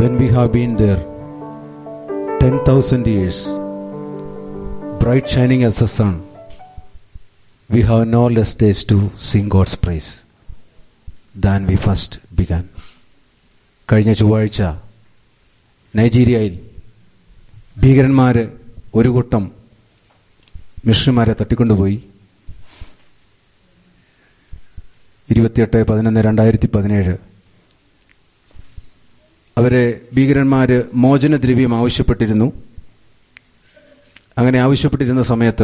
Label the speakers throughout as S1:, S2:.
S1: when we have been there 10,000 years, bright shining as the sun, we have no less days to sing God's praise than we first began. കഴിഞ്ഞ ചൊവ്വാഴ്ച നൈജീരിയയിൽ ഭീകരന്മാര് ഒരു കൂട്ടം മിഷണറിമാരെ തട്ടിക്കൊണ്ടുപോയി ഇരുപത്തിയെട്ട് പതിനൊന്ന് രണ്ടായിരത്തി പതിനേഴ് അവരെ ഭീകരന്മാര് മോചനദ്രവ്യം ആവശ്യപ്പെട്ടിരുന്നു അങ്ങനെ ആവശ്യപ്പെട്ടിരുന്ന സമയത്ത്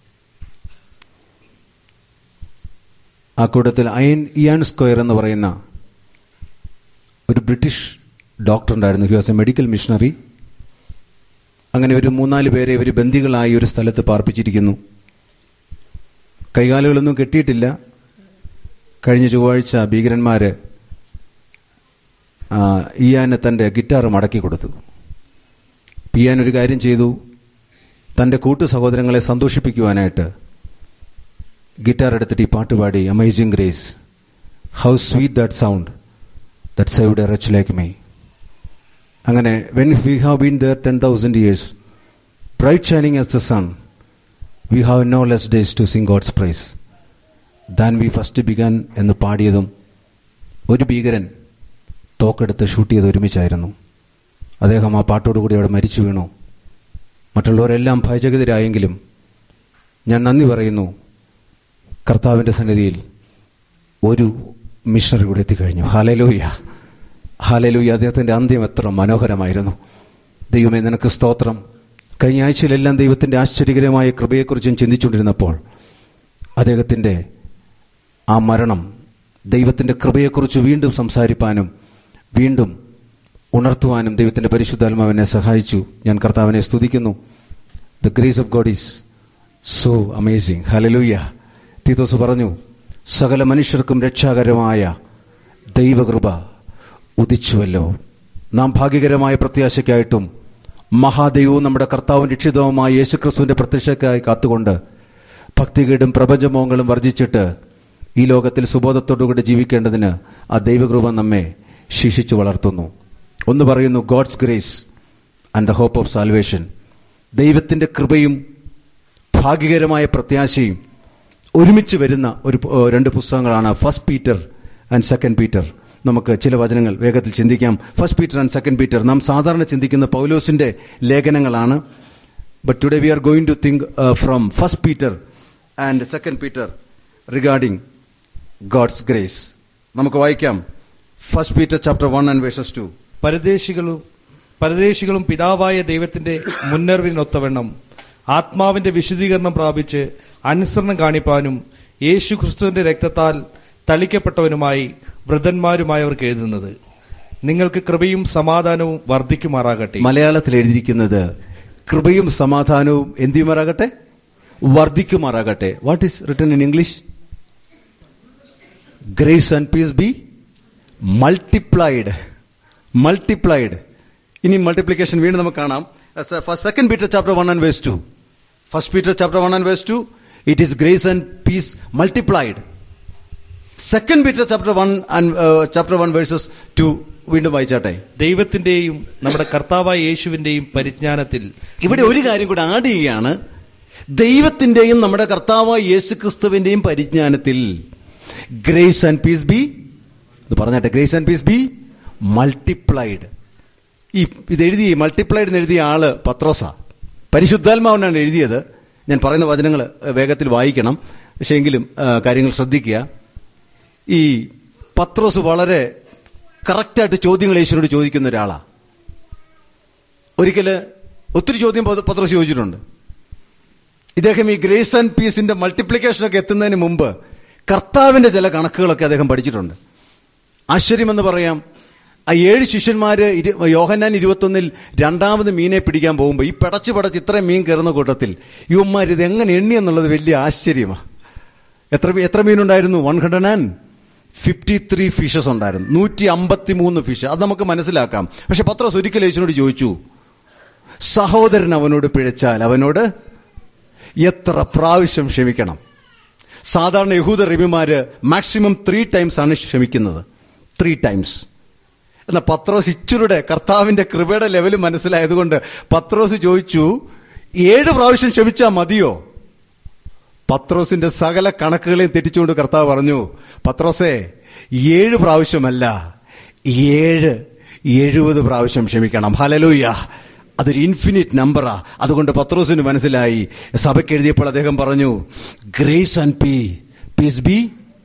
S1: ആ കൂട്ടത്തിൽ അയൻ ഇയാൻ സ്ക്വയർ എന്ന് പറയുന്ന ഒരു ബ്രിട്ടീഷ് ഡോക്ടർ ഉണ്ടായിരുന്നു he was a medical missionary അങ്ങനെ ഒരു മൂന്നാല് പേരെ ഇവർ ബന്ദികളായി ഒരു സ്ഥലത്ത് പാർപ്പിച്ചിരിക്കുന്നു കൈകാലുകളൊന്നും കെട്ടിയിട്ടില്ല കഴിഞ്ഞ ചൊവ്വാഴ്ച ഭീകരന്മാര് ഇയാന് തന്റെ ഗിറ്റാർ മടക്കി കൊടുത്തു പിയാൻ ഒരു കാര്യം ചെയ്തു തന്റെ കൂട്ടു സഹോദരങ്ങളെ സന്തോഷിപ്പിക്കുവാനായിട്ട് ഗിറ്റാർ എടുത്തിട്ട് ഈ പാട്ട് പാടി amazing grace how sweet that sound that saved a wretch like me അങ്ങനെ when we have been there ten thousand years bright shining as the sun we have no less days to sing God's praise than we first began എന്ന് പാടിയതും ഒരു ഭീകരൻ തോക്കെടുത്ത് shoot ചെയ്ത് ഒരുമിച്ചായിരുന്നു അദ്ദേഹം ആ പാട്ടോടുകൂടി അവിടെ മരിച്ചു വീണു മറ്റുള്ളവരെല്ലാം ഭയചകിതരായെങ്കിലും ഞാൻ നന്ദി പറയുന്നു കർത്താവിന്റെ സന്നിധിയിൽ ഒരു മിഷണറി കൂടെ എത്തിക്കഴിഞ്ഞു ഹാലലൂയ ഹാലലൂയ അദ്ദേഹത്തിന്റെ അന്ത്യം എത്ര മനോഹരമായിരുന്നു ദൈവമേ നിനക്ക് സ്തോത്രം കഴിഞ്ഞ ആഴ്ചയിലെല്ലാം ദൈവത്തിന്റെ ആശ്ചര്യകരമായ കൃപയെക്കുറിച്ചും ചിന്തിച്ചുകൊണ്ടിരുന്നപ്പോൾ അദ്ദേഹത്തിന്റെ ആ മരണം ദൈവത്തിന്റെ കൃപയെക്കുറിച്ച് വീണ്ടും സംസാരിപ്പാനും വീണ്ടും ഉണർത്തുവാനും ദൈവത്തിന്റെ പരിശുദ്ധാത്മാവിനെ സഹായിച്ചു ഞാൻ കർത്താവിനെ സ്തുതിക്കുന്നു the grace of God is so amazing hallelujah തീത്തോസ് പറഞ്ഞു സകല മനുഷ്യർക്കും രക്ഷാകരമായ ദൈവകൃപ ഉദിച്ചുവല്ലോ നാം ഭാഗ്യകരമായ പ്രത്യാശയ്ക്കായിട്ടും മഹാദൈവവും നമ്മുടെ കർത്താവും രക്ഷിതവുമായ യേശുക്രിസ്തുവിന്റെ പ്രത്യക്ഷയ്ക്കായി കാത്തുകൊണ്ട് ഭക്തികേടും പ്രപഞ്ചമോഹങ്ങളും വർജിച്ചിട്ട് ഈ ലോകത്തിൽ സുബോധത്തോടുകൂടി ജീവിക്കേണ്ടതിന് ആ ദൈവകൃപ നമ്മെ ശിക്ഷിച്ചു വളർത്തുന്നു ഒന്ന് പറയുന്നു God's grace and the hope of salvation ദൈവത്തിന്റെ കൃപയും ഭാഗ്യകരമായ പ്രത്യാശയും ഒരുമിച്ച് വരുന്ന ഒരു രണ്ട് പുസ്തകങ്ങളാണ് first Peter and second Peter നമുക്ക് ചില വചനങ്ങൾ വേഗത്തിൽ ചിന്തിക്കാം first Peter and second Peter നാം സാധാരണ ചിന്തിക്കുന്ന പൗലോസിന്റെ ലേഖനങ്ങളാണ് but today we are going to think from first Peter and second Peter regarding God's grace നമുക്ക് വായിക്കാം first Peter chapter one and verses two
S2: പരദേശികളും പരദേശികളും പിതാവായ ദൈവത്തിന്റെ മുന്നറിവിനൊത്തവണ്ണം ആത്മാവിന്റെ വിശുദ്ധീകരണം പ്രാപിച്ച് അനുസരണം കാണിപ്പാനും യേശു ക്രിസ്തുവിന്റെ രക്തത്താൽ തളിക്കപ്പെട്ടവനുമായി വൃദ്ധന്മാരുമായവർക്ക് എഴുതുന്നത് നിങ്ങൾക്ക് കൃപയും സമാധാനവും വർദ്ധിക്കുമാറാകട്ടെ
S1: മലയാളത്തിൽ എഴുതിയിരിക്കുന്നത് കൃപയും സമാധാനവും എന്തുമാറാകട്ടെ വർദ്ധിക്കുമാറാകട്ടെ what is written in English grace and peace be multiplied multiplied ഇനി മൾട്ടിപ്ലിക്കേഷൻ വീണ്ടും നമുക്ക് കാണാം second Peter chapter one and verse two first Peter chapter one and verse two it is grace and peace multiplied second Peter chapter one and chapter one verses two വീണ്ടും വായിച്ചാട്ടെ
S2: ദൈവത്തിന്റെയും നമ്മുടെ കർത്താവായ യേശുവിന്റെയും പരിജ്ഞാനത്തിൽ
S1: ഇവിടെ ഒരു കാര്യം കൂടെ ആഡ് ചെയ്യുകയാണ് ദൈവത്തിന്റെയും നമ്മുടെ കർത്താവായ യേശു ക്രിസ്തുവിന്റെയും പരിജ്ഞാനത്തിൽ ഗ്രേസ് ആൻഡ് പീസ് ബി പറഞ്ഞാട്ടെ grace and peace be multiplied ഈ ഇത് എഴുതി മൾട്ടിപ്ലൈഡ് എന്ന് എഴുതിയ ആള് പത്രോസ പരിശുദ്ധാത്മാവിനാണ് എഴുതിയത് ഞാൻ പറയുന്ന വചനങ്ങൾ വേഗത്തിൽ വായിക്കണം പക്ഷേ എങ്കിലും കാര്യങ്ങൾ ശ്രദ്ധിക്കുക ഈ പത്രോസ് വളരെ കറക്റ്റായിട്ട് ചോദ്യങ്ങൾ യേശുവിനോട് ചോദിക്കുന്ന ഒരാളാ ഒരിക്കല് ഒത്തിരി ചോദ്യം പത്രോസ് ചോദിച്ചിട്ടുണ്ട് ഇദ്ദേഹം ഈ ഗ്രേസ് ആൻഡ് പീസിന്റെ മൾട്ടിപ്ലിക്കേഷനൊക്കെ എത്തുന്നതിന് മുമ്പ് കർത്താവിന്റെ ചില കണക്കുകളൊക്കെ അദ്ദേഹം പഠിച്ചിട്ടുണ്ട് ആശ്ചര്യമെന്ന് പറയാം ആ ഏഴ് ശിഷ്യന്മാര് യോഹന്നാൻ ഇരുപത്തൊന്നിൽ രണ്ടാമത് മീനെ പിടിക്കാൻ പോകുമ്പോൾ ഈ പടച്ച് പടച്ച് ഇത്രയും മീൻ കയറുന്ന കൂട്ടത്തിൽ യുവന്മാർ ഇത് എങ്ങനെ എണ്ണി എന്നുള്ളത് വലിയ ആശ്ചര്യമാണ് എത്ര എത്ര മീനുണ്ടായിരുന്നു one hundred and fifty three fishes ഉണ്ടായിരുന്നു നൂറ്റി അമ്പത്തി മൂന്ന് ഫിഷ് അത് നമുക്ക് മനസ്സിലാക്കാം പക്ഷെ പത്രോസ് ഒരിക്കൽ യേശുവിനോട് ചോദിച്ചു സഹോദരൻ അവനോട് പിഴച്ചാൽ അവനോട് എത്ര പ്രാവശ്യം ക്ഷമിക്കണം സാധാരണ യഹൂദ റബിമാര് മാക്സിമം ത്രീ ടൈംസ് ആണ് ക്ഷമിക്കുന്നത് ത്രീ ടൈംസ് എന്നാ പത്രോസ് ഇച്ചുരുടെ കർത്താവിന്റെ കൃപയുടെ ലെവൽ മനസ്സിലായതുകൊണ്ട് പത്രോസ് ചോദിച്ചു ഏഴ് പ്രാവശ്യം ക്ഷമിച്ചാ മതിയോ പത്രോസിന്റെ സകല കണക്കുകളെയും തെറ്റിച്ചുകൊണ്ട് കർത്താവ് പറഞ്ഞു പത്രോസേ ഏഴ് പ്രാവശ്യമല്ല ഏഴ് എഴുപത് പ്രാവശ്യം ക്ഷമിക്കണം ഹലലൂയ അതൊരു ഇൻഫിനിറ്റ് നമ്പറാ അതുകൊണ്ട് പത്രോസിന് മനസ്സിലായി സഭയ്ക്ക് എഴുതിയപ്പോൾ അദ്ദേഹം പറഞ്ഞു grace and pea peace be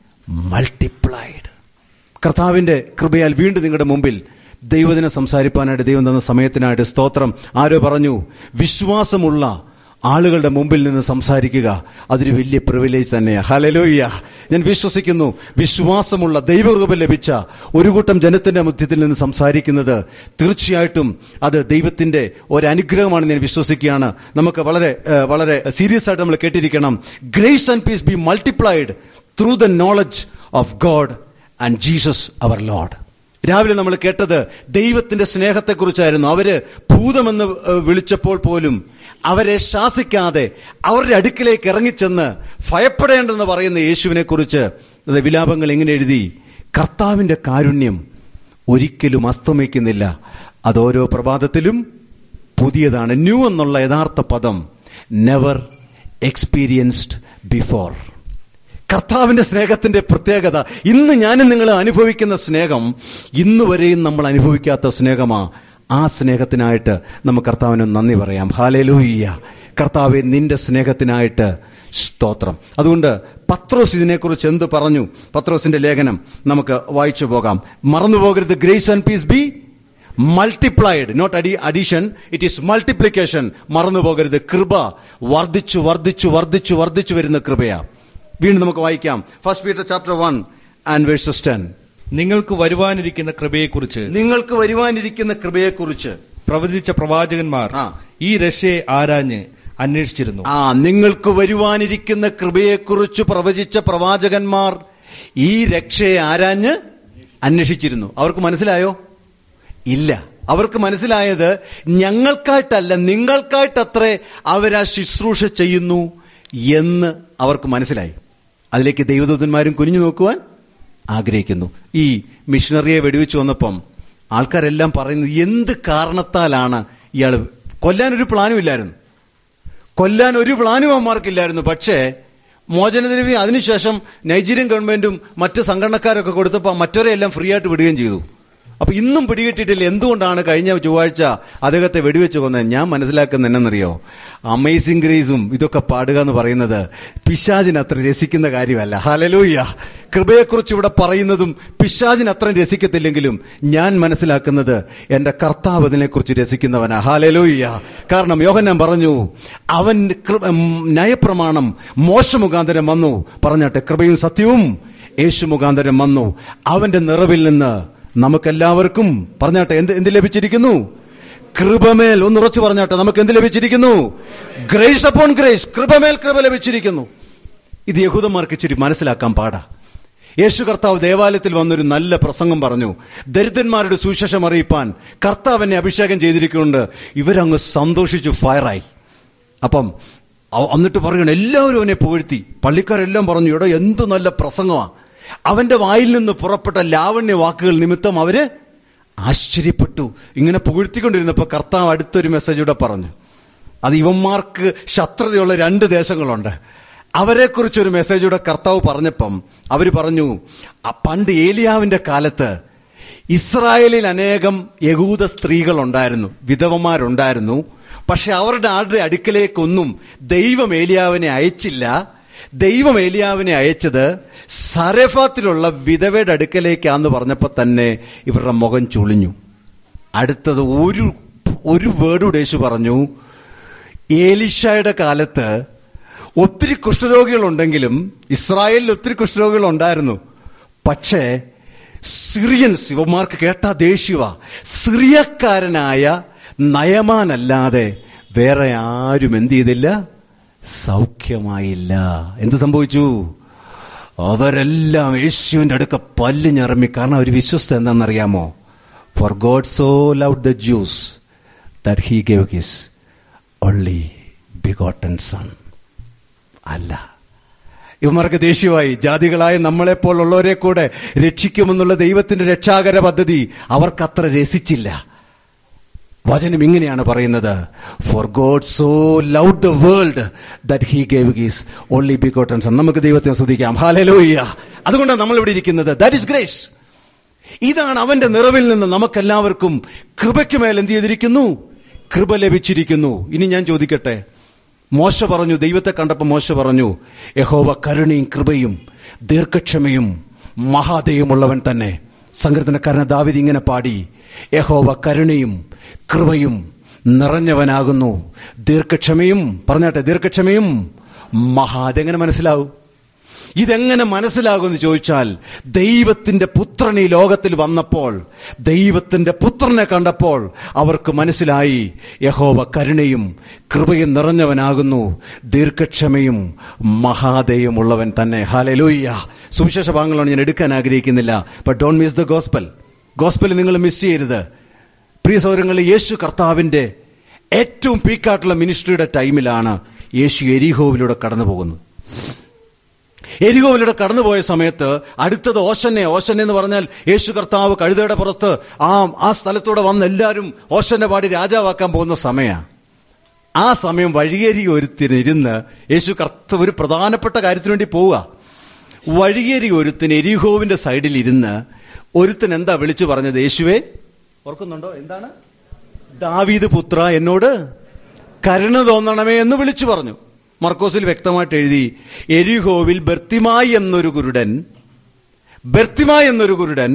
S1: multiplied കർത്താവിന്റെ കൃപയാൽ വീണ്ടും നിങ്ങളുടെ മുമ്പിൽ ദൈവദിനം സംസാരിപ്പാനായിട്ട് ദൈവം തന്ന സമയത്തിനായിട്ട് സ്തോത്രം ആരോ പറഞ്ഞു വിശ്വാസമുള്ള ആളുകളുടെ മുമ്പിൽ നിന്ന് സംസാരിക്കുക അതൊരു വലിയ പ്രിവിലേജ് തന്നെയാണ് ഹലലോയ്യ ഞാൻ വിശ്വസിക്കുന്നു വിശ്വാസമുള്ള ദൈവകൃപ ലഭിച്ച ഒരു കൂട്ടം ജനത്തിന്റെ മധ്യത്തിൽ നിന്ന് സംസാരിക്കുന്നത് തീർച്ചയായിട്ടും അത് ദൈവത്തിന്റെ ഒരു അനുഗ്രഹമാണ് ഞാൻ വിശ്വസിക്കുകയാണ് നമുക്ക് വളരെ ഏഹ്, വളരെ സീരിയസ് ആയിട്ട് നമ്മൾ കേട്ടിരിക്കണം grace and peace be multiplied through the knowledge of God and Jesus our Lord രാവിലെ നമ്മൾ കേട്ടത് ദൈവത്തിന്റെ സ്നേഹത്തെക്കുറിച്ചായിരുന്നു അവര് ഭൂതമെന്ന് ഏഹ്, വിളിച്ചപ്പോൾ പോലും അവരെ ശാസിക്കാതെ അവരുടെ അടുക്കിലേക്ക് ഇറങ്ങിച്ചെന്ന് ഭയപ്പെടേണ്ടെന്ന് പറയുന്ന യേശുവിനെ കുറിച്ച് വിലാപങ്ങൾ എങ്ങനെ എഴുതി കർത്താവിന്റെ കാരുണ്യം ഒരിക്കലും അസ്തമിക്കുന്നില്ല അത് ഓരോ പ്രഭാതത്തിലും പുതിയതാണ് ന്യൂ എന്നുള്ള യഥാർത്ഥ പദം നെവർ എക്സ്പീരിയൻസ്ഡ് ബിഫോർ കർത്താവിന്റെ സ്നേഹത്തിന്റെ പ്രത്യേകത ഇന്ന് ഞാനും നിങ്ങൾ അനുഭവിക്കുന്ന സ്നേഹം ഇന്ന് വരെയും നമ്മൾ അനുഭവിക്കാത്ത സ്നേഹമാ ആ സ്നേഹത്തിനായിട്ട് നമുക്ക് കർത്താവിന് നന്ദി പറയാം ഹാലേലൂയ്യ കർത്താവെ നിന്റെ സ്നേഹത്തിനായിട്ട് സ്തോത്രം അതുകൊണ്ട് പത്രോസ് ഇതിനെക്കുറിച്ച് എന്ത് പറഞ്ഞു പത്രോസിന്റെ ലേഖനം നമുക്ക് വായിച്ചു പോകാം മറന്നു പോകരുത് grace and peace be multiplied not അഡി അഡീഷൻ ഇറ്റ് ഈസ് മൾട്ടിപ്ലിക്കേഷൻ മറന്നു പോകരുത് കൃപ വർദ്ധിച്ചു വർദ്ധിച്ചു വർദ്ധിച്ചു വർദ്ധിച്ചു വരുന്ന കൃപയാ വീണ്ടും നമുക്ക് വായിക്കാം first Peter chapter one and verses ten
S2: നിങ്ങൾക്ക് വരുവാനിരിക്കുന്ന കൃപയെക്കുറിച്ച്
S1: നിങ്ങൾക്ക് വരുവാനിരിക്കുന്ന കൃപയെക്കുറിച്ച്
S2: പ്രവചിച്ച പ്രവാചകന്മാർ
S1: ആ.
S2: ഈ രക്ഷയെ ആരാഞ്ഞ് അന്വേഷിച്ചിരുന്നു
S1: ആ നിങ്ങൾക്ക് വരുവാനിരിക്കുന്ന കൃപയെക്കുറിച്ച് പ്രവചിച്ച പ്രവാചകന്മാർ ഈ രക്ഷയെ ആരാഞ്ഞ് അന്വേഷിച്ചിരുന്നു അവർക്ക് മനസ്സിലായോ ഇല്ല അവർക്ക് മനസ്സിലായത് ഞങ്ങൾക്കായിട്ടല്ല നിങ്ങൾക്കായിട്ടത്രേ അവരാ ശുശ്രൂഷ ചെയ്യുന്നു എന്ന് അവർക്ക് മനസ്സിലായി അതിലേക്ക് ദൈവദൂതന്മാരും കുനിഞ്ഞു നോക്കുവാൻ ആഗ്രഹിക്കുന്നു ഈ മിഷണറിയെ വെടിവെച്ച് വന്നപ്പം ആൾക്കാരെല്ലാം പറയുന്നത് എന്ത് കാരണത്താലാണ് ഇയാൾ കൊല്ലാനൊരു പ്ലാനും ഇല്ലായിരുന്നു കൊല്ലാൻ ഒരു പ്ലാനും അവന്മാർക്കില്ലായിരുന്നു പക്ഷേ മോചനദ്രവ്യം അതിനുശേഷം നൈജീരിയൻ ഗവൺമെന്റും മറ്റ് സംഘടനക്കാരൊക്കെ കൊടുത്തപ്പോൾ മറ്റവരെ എല്ലാം ഫ്രീ ആയിട്ട് വിടുകയും ചെയ്തു അപ്പൊ ഇന്നും പിടികിട്ടിട്ടില്ല എന്തുകൊണ്ടാണ് കഴിഞ്ഞ ചൊവ്വാഴ്ച അദ്ദേഹത്തെ വെടിവെച്ച് കൊന്നത് ഞാൻ മനസ്സിലാക്കുന്ന എന്നറിയോ അമേസിംഗ് ഗ്രേസും ഇതൊക്കെ പാടുക എന്ന് പറയുന്നത് പിശാചിന് അത്ര രസിക്കുന്ന കാര്യമല്ല ഹലലൂയ്യ കൃപയെക്കുറിച്ച് ഇവിടെ പറയുന്നതും പിശാചിന് അത്ര രസിക്കത്തില്ലെങ്കിലും ഞാൻ മനസ്സിലാക്കുന്നത് എന്റെ കർത്താവ് അതിനെക്കുറിച്ച് രസിക്കുന്നവനാ ഹാലലൂയ്യ കാരണം യോഹന്നാൻ പറഞ്ഞു അവൻ കൃ- ഉം, ന്യായപ്രമാണം മോശ മുഖാന്തരം വന്നു പറഞ്ഞാട്ടെ കൃപയും സത്യവും യേശു മുഖാന്തരം വന്നു അവന്റെ നിറവിൽ നിന്ന് നമുക്കെല്ലാവർക്കും പറഞ്ഞാട്ടെ എന്ത് എന്ത് ലഭിച്ചിരിക്കുന്നു കൃപമേൽ ഒന്ന് ഉറച്ചു പറഞ്ഞാട്ടെ നമുക്ക് എന്ത് ലഭിച്ചിരിക്കുന്നു ഗ്രേസ് അപ്പോൺ ഗ്രേസ് കൃപമേൽ കൃപ ലഭിച്ചിരിക്കുന്നു ഇത് യഹൂദന്മാർക്ക് ഇച്ചിരി മനസ്സിലാക്കാൻ പാടാ യേശു കർത്താവ് ദേവാലയത്തിൽ വന്നൊരു നല്ല പ്രസംഗം പറഞ്ഞു ദരിദ്രന്മാരുടെ സുവിശേഷം അറിയിപ്പാൻ കർത്താവ് എന്നെ അഭിഷേകം ചെയ്തിരിക്കുന്നുണ്ട് ഇവരങ്ങ് സന്തോഷിച്ചു ഫയറായി അപ്പം അവ- എന്നിട്ട് പറയണം എല്ലാവരും അവനെ പുകഴ്ത്തി പള്ളിക്കാരെല്ലാം പറഞ്ഞു എടോ എന്ത് നല്ല പ്രസംഗമാ അവന്റെ വായിൽ നിന്ന് പുറപ്പെട്ട ലാവണ്യ വാക്കുകൾ നിമിത്തം അവര് ആശ്ചര്യപ്പെട്ടു ഇങ്ങനെ പുകഴ്ത്തിക്കൊണ്ടിരുന്നപ്പോ കർത്താവ് അടുത്തൊരു മെസ്സേജ് കൂടെ പറഞ്ഞു അത് ഇവന്മാർക്ക് ശത്രുതയുള്ള രണ്ട് ദേശങ്ങളുണ്ട് അവരെക്കുറിച്ചൊരു മെസ്സേജ് കൂടെ കർത്താവ് പറഞ്ഞപ്പം അവര് പറഞ്ഞു "ആ പണ്ട് ഏലിയാവിന്റെ കാലത്ത് ഇസ്രായേലിൽ അനേകം യഹൂദ സ്ത്രീകളുണ്ടായിരുന്നു വിധവമാരുണ്ടായിരുന്നു പക്ഷെ അവരുടെ ആരുടെ അടുക്കലേക്കൊന്നും ദൈവം ഏലിയാവിനെ അയച്ചില്ല ദൈവം ഏലിയാവിനെ അയച്ചത് സരഫാത്തിലുള്ള വിധവയുടെ അടുക്കലേക്കാന്ന് പറഞ്ഞപ്പോ തന്നെ ഇവരുടെ മുഖം ചുളിഞ്ഞു അടുത്തത് ഒരു ഒരു വേർഡ് യേശു പറഞ്ഞു ഏലിഷയുടെ കാലത്ത് ഒത്തിരി കുഷ്ഠരോഗികളുണ്ടെങ്കിലും ഇസ്രായേലിൽ ഒത്തിരി കുഷ്ഠരോഗികൾ ഉണ്ടായിരുന്നു പക്ഷേ സിറിയൻസ് ഇവന്മാർക്ക് കേട്ട ദേഷ്യവ സിറിയക്കാരനായ നയമാനല്ലാതെ വേറെ ആരും എന്ത് ചെയ്തില്ല സൗഖ്യമായില്ല എന്ത് സംഭവിച്ചു അവരെല്ലാം യേശുവിന്റെ അടുക്ക പല്ല് ഞറമ്മി കാരണം അവർ വിശ്വസ്ത എന്താണെന്നറിയാമോ for God so love the Jews that he gave his only begotten son അല്ല ഇവന്മാർക്ക് ദേഷ്യമായി ജാതികളായ നമ്മളെപ്പോലുള്ളവരെ കൂടെ രക്ഷിക്കുമെന്നുള്ള ദൈവത്തിന്റെ രക്ഷാകര പദ്ധതി അവർക്കത്ര രസിച്ചില്ല വചനം ഇങ്ങനെയാണ് പറയുന്നത് for God so love the world that he gave his only begotten son നമുക്ക് ദൈവത്തെ സ്തുതിക്കാം ഹാലലോയ്യ അതുകൊണ്ടാണ് നമ്മൾ ഇവിടെ ഇരിക്കുന്നത് ദാറ്റ് ഇസ് ഗ്രേസ് ഇതാണ് അവന്റെ നിറവിൽ നിന്ന് നമുക്കെല്ലാവർക്കും കൃപയ്ക്ക് മേൽ എന്ത് ചെയ്തിരിക്കുന്നു കൃപ ലഭിച്ചിരിക്കുന്നു ഇനി ഞാൻ ചോദിക്കട്ടെ മോശ പറഞ്ഞു ദൈവത്തെ കണ്ടപ്പോൾ മോശ പറഞ്ഞു യഹോവ കരുണയും കൃപയും ദീർഘക്ഷമയും മഹാദയുമുള്ളവൻ തന്നെ സങ്കീർത്തനക്കാരന ദാവിദ് ഇങ്ങനെ പാടി യഹോവ കരുണയും കൃപയും നിറഞ്ഞവനാകുന്നു ദീർഘക്ഷമയും പറഞ്ഞാട്ടെ ദീർഘക്ഷമയും മഹാ അതെങ്ങനെ മനസ്സിലാവും ഇതെങ്ങനെ മനസ്സിലാകുമെന്ന് ചോദിച്ചാൽ ദൈവത്തിന്റെ പുത്രൻ ഈ ലോകത്തിൽ വന്നപ്പോൾ ദൈവത്തിന്റെ പുത്രനെ കണ്ടപ്പോൾ അവർക്ക് മനസ്സിലായി യഹോവ കരുണയും കൃപയും നിറഞ്ഞവനാകുന്നു ദീർഘക്ഷമയും മഹാദയുമുള്ളവൻ തന്നെ ഹാലലൂയ്യ സുവിശേഷ ഭാഗങ്ങളാണ് ഞാൻ എടുക്കാൻ ആഗ്രഹിക്കുന്നില്ല but don't miss the gospel gospel നിങ്ങൾ മിസ് ചെയ്യരുത് പ്രിയ സൗരങ്ങളിൽ യേശു കർത്താവിന്റെ ഏറ്റവും പീക്കായിട്ടുള്ള മിനിസ്ട്രിയുടെ ടൈമിലാണ് യേശു എരിഹോവിലൂടെ കടന്നു പോകുന്നത് എരികോവിലൂടെ കടന്നുപോയ സമയത്ത് അടുത്തത് ഓശന്നെ ഓശന്നെ എന്ന് പറഞ്ഞാൽ യേശു കർത്താവ് കഴുതയുടെ പുറത്ത് ആ ആ സ്ഥലത്തൂടെ വന്ന് എല്ലാവരും ഓശന്നെ പാടി രാജാവാക്കാൻ പോകുന്ന സമയമാണ് ആ സമയം വഴിയേരി ഒരുത്തിന് ഇരുന്ന് യേശു കർത്ത ഒരു പ്രധാനപ്പെട്ട കാര്യത്തിന് വേണ്ടി പോവുക വഴിയേരി ഒരുത്തിന് എരിഹോവിന്റെ സൈഡിൽ ഇരുന്ന് ഒരുത്തൻ എന്താ വിളിച്ചു പറഞ്ഞത് യേശുവേ ഓർക്കുന്നുണ്ടോ എന്താണ് ദാവീദ് പുത്ര എന്നോട് കരുണ തോന്നണമേ എന്ന് വിളിച്ചു പറഞ്ഞു മർക്കോസിൽ വ്യക്തമായിട്ട് എഴുതി എരിഹോവിൽ ബർത്തിമായി എന്നൊരു കുരുടൻ ബർത്തിമായി എന്നൊരു കുരുടൻ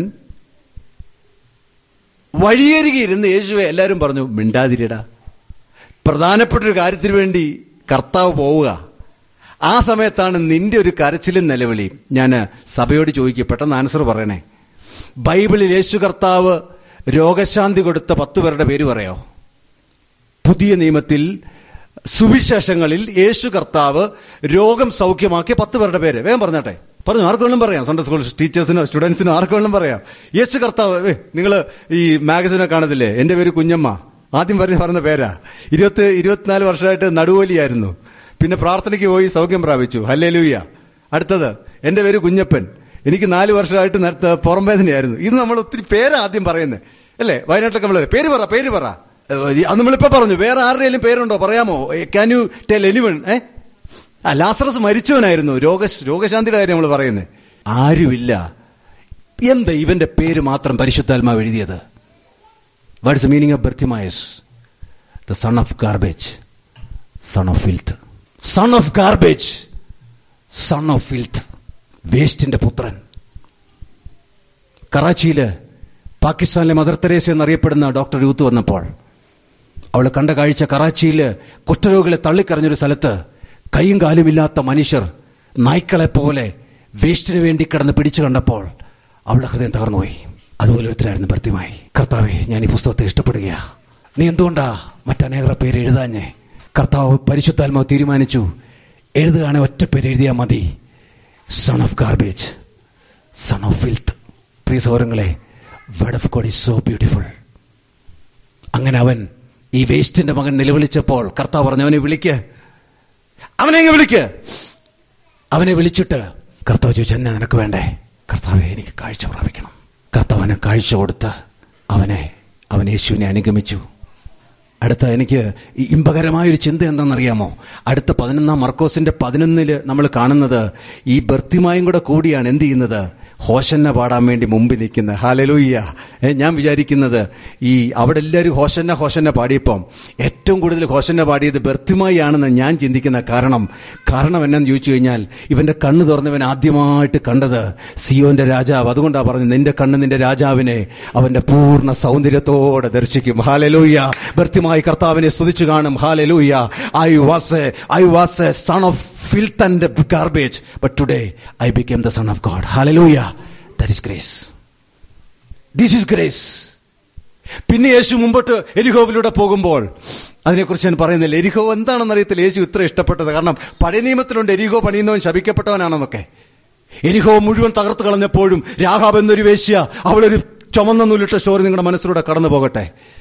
S1: വഴിയരികിരുന്ന് യേശുവെ എല്ലാവരും പറഞ്ഞു മിണ്ടാതിരിടാ പ്രധാനപ്പെട്ട ഒരു കാര്യത്തിന് വേണ്ടി കർത്താവ് പോവുക ആ സമയത്താണ് നിന്റെ ഒരു കരച്ചിലും നിലവിളിയും ഞാൻ സഭയോട് ചോദിക്കുക പെട്ടെന്ന് ആൻസർ പറയണേ ബൈബിളിൽ യേശു കർത്താവ് രോഗശാന്തി കൊടുത്ത പത്ത് പേരുടെ പേര് പറയോ പുതിയ നിയമത്തിൽ സുവിശേഷങ്ങളിൽ യേശു കർത്താവ് രോഗം സൗഖ്യമാക്കിയ പത്ത് പേരുടെ പേര് വേഗം പറഞ്ഞാട്ടെ പറഞ്ഞു ആർക്കെങ്കിലും പറയാം സൺഡേ സ്കൂൾ ടീച്ചേഴ്സിനോ സ്റ്റുഡൻസിനോ ആർക്കെങ്കിലും പറയാം യേശു കർത്താവ് നിങ്ങൾ ഈ മാഗസിനെ കാണത്തില്ലേ എന്റെ പേര് കുഞ്ഞമ്മ ആദ്യം പറഞ്ഞ പറഞ്ഞ പേരാ ഇരുപത്തി ഇരുപത്തിനാല് വർഷമായിട്ട് നടുവലിയായിരുന്നു പിന്നെ പ്രാർത്ഥനയ്ക്ക് പോയി സൗഖ്യം പ്രാപിച്ചു ഹല്ലേ ലൂയ അടുത്തത് എന്റെ പേര് കുഞ്ഞപ്പൻ എനിക്ക് നാല് വർഷമായിട്ട് നേരത്തെ പുറം വേദനയായിരുന്നു ഇത് നമ്മൾ ഒത്തിരി പേരാ ആദ്യം പറയുന്നത് അല്ലേ വയനാട്ടിലൊക്കെ നമ്മൾ പേര് പറ പേര് പറ അത് നമ്മളിപ്പോ പറഞ്ഞു വേറെ ആരുടെയും പേരുണ്ടോ പറയാമോ ക്യാൻ യു ടെൽ എനിവൺ ഏ ആ ലാസറസ് മരിച്ചവനായിരുന്നു രോഗ രോഗശാന്തിയുടെ കാര്യം നമ്മൾ പറയുന്നത് ആരുമില്ല എന്താ ഇവന്റെ പേര് മാത്രം പരിശുദ്ധാത്മാവ് എഴുതിയത് what is meaning of Bartimaeus the son of garbage son of filth son of garbage son of filth വേസ്റ്റിന്റെ പുത്രൻ കറാച്ചിയില് പാകിസ്ഥാനിലെ മദർ തെരേസ എന്നറിയപ്പെടുന്ന ഡോക്ടർ യൂത്ത് വന്നപ്പോൾ അവൾ കണ്ട കാഴ്ച കറാച്ചിയിൽ കുഷ്ഠരോഗികളെ തള്ളിക്കറിഞ്ഞൊരു സ്ഥലത്ത് കൈയും കാലുമില്ലാത്ത മനുഷ്യർ നായ്ക്കളെ പോലെ വേസ്റ്റിന് വേണ്ടി കിടന്ന് പിടിച്ചു കണ്ടപ്പോൾ അവളുടെ ഹൃദയം തകർന്നുപോയി അതുപോലെ ഒരുത്തരായിരുന്നു ഭർത്തിമായി കർത്താവെ ഞാൻ ഈ പുസ്തകത്തെ ഇഷ്ടപ്പെടുകയാ നീ എന്തുകൊണ്ടാ മറ്റനേകറെ പേര് എഴുതാഞ്ഞേ കർത്താവ് പരിശുദ്ധാത്മാവ് തീരുമാനിച്ചു എഴുതുകയാണെ ഒറ്റ പേര് എഴുതിയാൽ മതി son of garbage son of filth പ്രിയ സൗരങ്ങളെ word of God is so beautiful അങ്ങനെ അവൻ ഈ വേസ്റ്റിന്റെ മകൻ നിലവിളിച്ചപ്പോൾ കർത്താവ് പറഞ്ഞു അവനെ വിളിക്ക് അവനെ അങ്ങ് വിളിക്ക് അവനെ വിളിച്ചിട്ട് കർത്താവ് ചോദിച്ചു എന്നെ നിനക്ക് വേണ്ടേ കർത്താവെ എനിക്ക് കാഴ്ച പ്രാപിക്കണം കർത്താവ് അവനെ കാഴ്ച കൊടുത്ത് അവനെ അവൻ യേശുവിനെ അനുഗമിച്ചു അടുത്ത എനിക്ക് ഈ ഇമ്പകരമായ ഒരു ചിന്ത എന്താണെന്നറിയാമോ അടുത്ത പതിനൊന്നാം മർക്കോസിന്റെ പതിനൊന്നില് നമ്മൾ കാണുന്നത് ഈ ബർത്തിമായും കൂടെ കൂടിയാണ് എന്ത് ചെയ്യുന്നത് ഹോഷന്ന പാടാൻ വേണ്ടി മുമ്പിൽ നിൽക്കുന്ന ഹാലലൂയ്യ ഏ, ഞാൻ വിചാരിക്കുന്നത് ഈ അവിടെ എല്ലാവരും ഹോഷന്ന ഹോഷന്ന പാടിയപ്പം ഏറ്റവും കൂടുതൽ ഹോഷന്ന പാടിയത് ബർത്തിമായി ആണെന്ന് ഞാൻ ചിന്തിക്കുന്ന കാരണം കാരണം എന്നാന്ന് ചോദിച്ചു കഴിഞ്ഞാൽ ഇവന്റെ കണ്ണ് തുറന്നവൻ ആദ്യമായിട്ട് കണ്ടത് സിയോന്റെ രാജാവ് അതുകൊണ്ടാണ് പറഞ്ഞത് നിന്റെ കണ്ണ് നിന്റെ രാജാവിനെ അവന്റെ പൂർണ്ണ സൗന്ദര്യത്തോടെ ദർശിക്കും ഹാലലൂയ്യ ബർത്തിമായി കർത്താവിനെ സ്തുതിച്ചു കാണും hallelujah I was I was a son of filth and garbage, but today I became the Son of God. Hallelujah. That is grace. This is grace. പിന്നെ യേശു മുമ്പോട്ട് എരിഹോവിലൂടെ പോകുമ്പോൾ അതിനെക്കുറിച്ച് ഞാൻ പറയുന്നില്ല എരിഹോ എന്താണെന്ന് അറിയത്തില്ല യേശു ഇത്ര ഇഷ്ടപ്പെട്ടത് കാരണം പഴയ നിയമത്തിലുണ്ട് എരിഹോ പണിയുന്നവൻ ശപിക്കപ്പെട്ടവനാണെന്നൊക്കെ എരിഹോ മുഴുവൻ തകർത്ത് കളഞ്ഞപ്പോഴും രാഹാബ് എന്നൊരു വേശ്യ അവളൊരു ചുമന്ന നൂലിട്ട സ്റ്റോറി നിങ്ങളുടെ മനസ്സിലൂടെ കടന്നു പോകട്ടെ